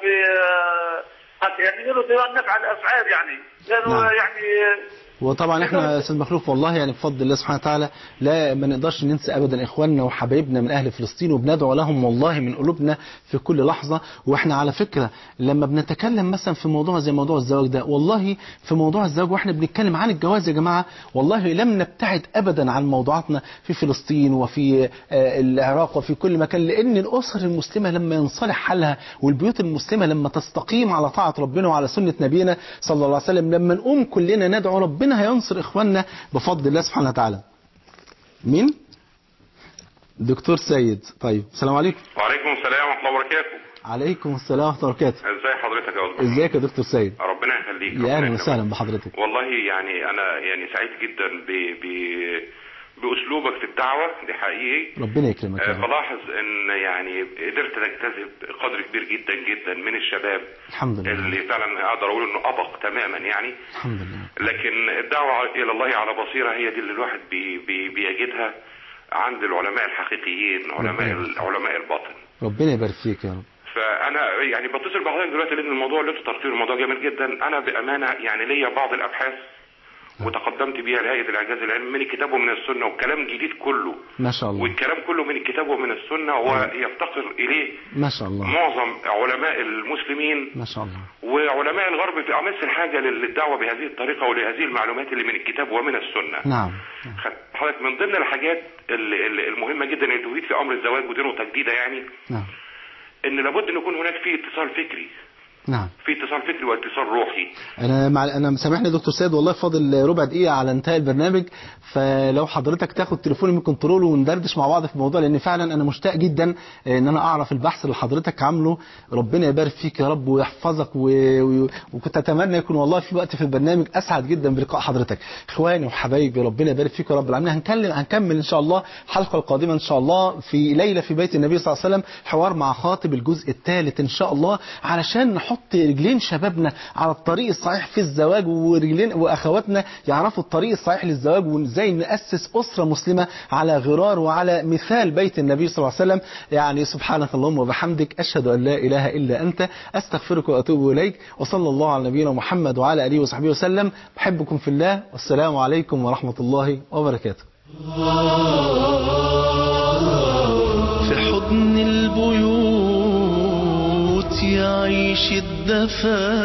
يعني نريد أن نفعل أفعال يعني لأنه نعم. يعني وطبعا احنا يا استاذ مخلوف والله يعني بفضل الله سبحانه وتعالى لا ما نقدرش ننسى ابدا اخواننا وحبايبنا من اهل فلسطين وبندعو لهم والله من قلوبنا في كل لحظه واحنا على فكره لما بنتكلم مثلا في موضوع زي موضوع الزواج ده والله في موضوع الزواج واحنا بنتكلم عن الجواز يا جماعه والله لم نبتعد ابدا عن موضوعاتنا في فلسطين وفي آه، العراق وفي كل مكان لان الاسر المسلمه لما ينصلح حالها والبيوت المسلمه لما تستقيم على طاعه ربنا وعلى سنه نبينا صلى الله عليه وسلم لما نقوم كلنا ندعو ربنا وربنا هينصر اخواننا بفضل الله سبحانه وتعالى مين دكتور سيد طيب السلام عليكم وعليكم السلام ورحمه الله وبركاته عليكم السلام ورحمه الله وبركاته ازاي حضرتك يا استاذ ازيك يا دكتور سيد ربنا يخليك يا ربنا اهلا يكرمك. وسهلا بحضرتك والله يعني انا يعني سعيد جدا ب... ب... باسلوبك في الدعوه دي حقيقي ربنا يكرمك يا آه، رب بلاحظ ان يعني قدرت تجتذب قدر كبير جدا جدا من الشباب الحمد لله اللي فعلا اقدر اقول انه ابق تماما يعني الحمد لله لكن الدعوه الى الله على بصيره هي دي اللي الواحد بي... بي... بيجدها عند العلماء الحقيقيين علماء ربنا. علماء الباطن ربنا يبارك فيك يا رب فانا يعني بتصل بحضرتك دلوقتي لان الموضوع اللي انتوا طرحتوه الموضوع جميل جدا انا بامانه يعني ليا بعض الابحاث وتقدمت بيها لهيئه الاعجاز العلمي من الكتاب ومن السنه والكلام جديد كله ما شاء الله والكلام كله من الكتاب ومن السنه ويفتقر اليه ما شاء الله معظم علماء المسلمين ما شاء الله وعلماء الغرب في امس الحاجه لل- للدعوه بهذه الطريقه ولهذه المعلومات اللي من الكتاب ومن السنه نعم خد- حضرتك من ضمن الحاجات اللي- اللي- المهمه جدا اللي تريد في امر الزواج ودي نقطه جديده يعني نعم ان لابد ان يكون هناك في اتصال فكري نعم في اتصال فكري واتصال روحي انا مع... انا مسامحني يا دكتور سيد والله فاضل ربع دقيقه على انتهاء البرنامج فلو حضرتك تاخد تليفوني من كنترول وندردش مع بعض في الموضوع لان فعلا انا مشتاق جدا ان انا اعرف البحث اللي حضرتك عامله ربنا يبارك فيك يا رب ويحفظك و... و... وكنت اتمنى يكون والله في وقت في البرنامج اسعد جدا بلقاء حضرتك اخواني وحبايبي ربنا يبارك فيك يا رب العالمين هنكلم هنكمل ان شاء الله الحلقه القادمه ان شاء الله في ليله في بيت النبي صلى الله عليه وسلم حوار مع خاطب الجزء الثالث ان شاء الله علشان نحط رجلين شبابنا على الطريق الصحيح في الزواج ورجلين واخواتنا يعرفوا الطريق الصحيح للزواج وازاي ناسس اسره مسلمه على غرار وعلى مثال بيت النبي صلى الله عليه وسلم يعني سبحانك اللهم وبحمدك اشهد ان لا اله الا انت استغفرك واتوب اليك وصلى الله على نبينا محمد وعلى اله وصحبه وسلم بحبكم في الله والسلام عليكم ورحمه الله وبركاته في حضن البيوت يعيش الدفا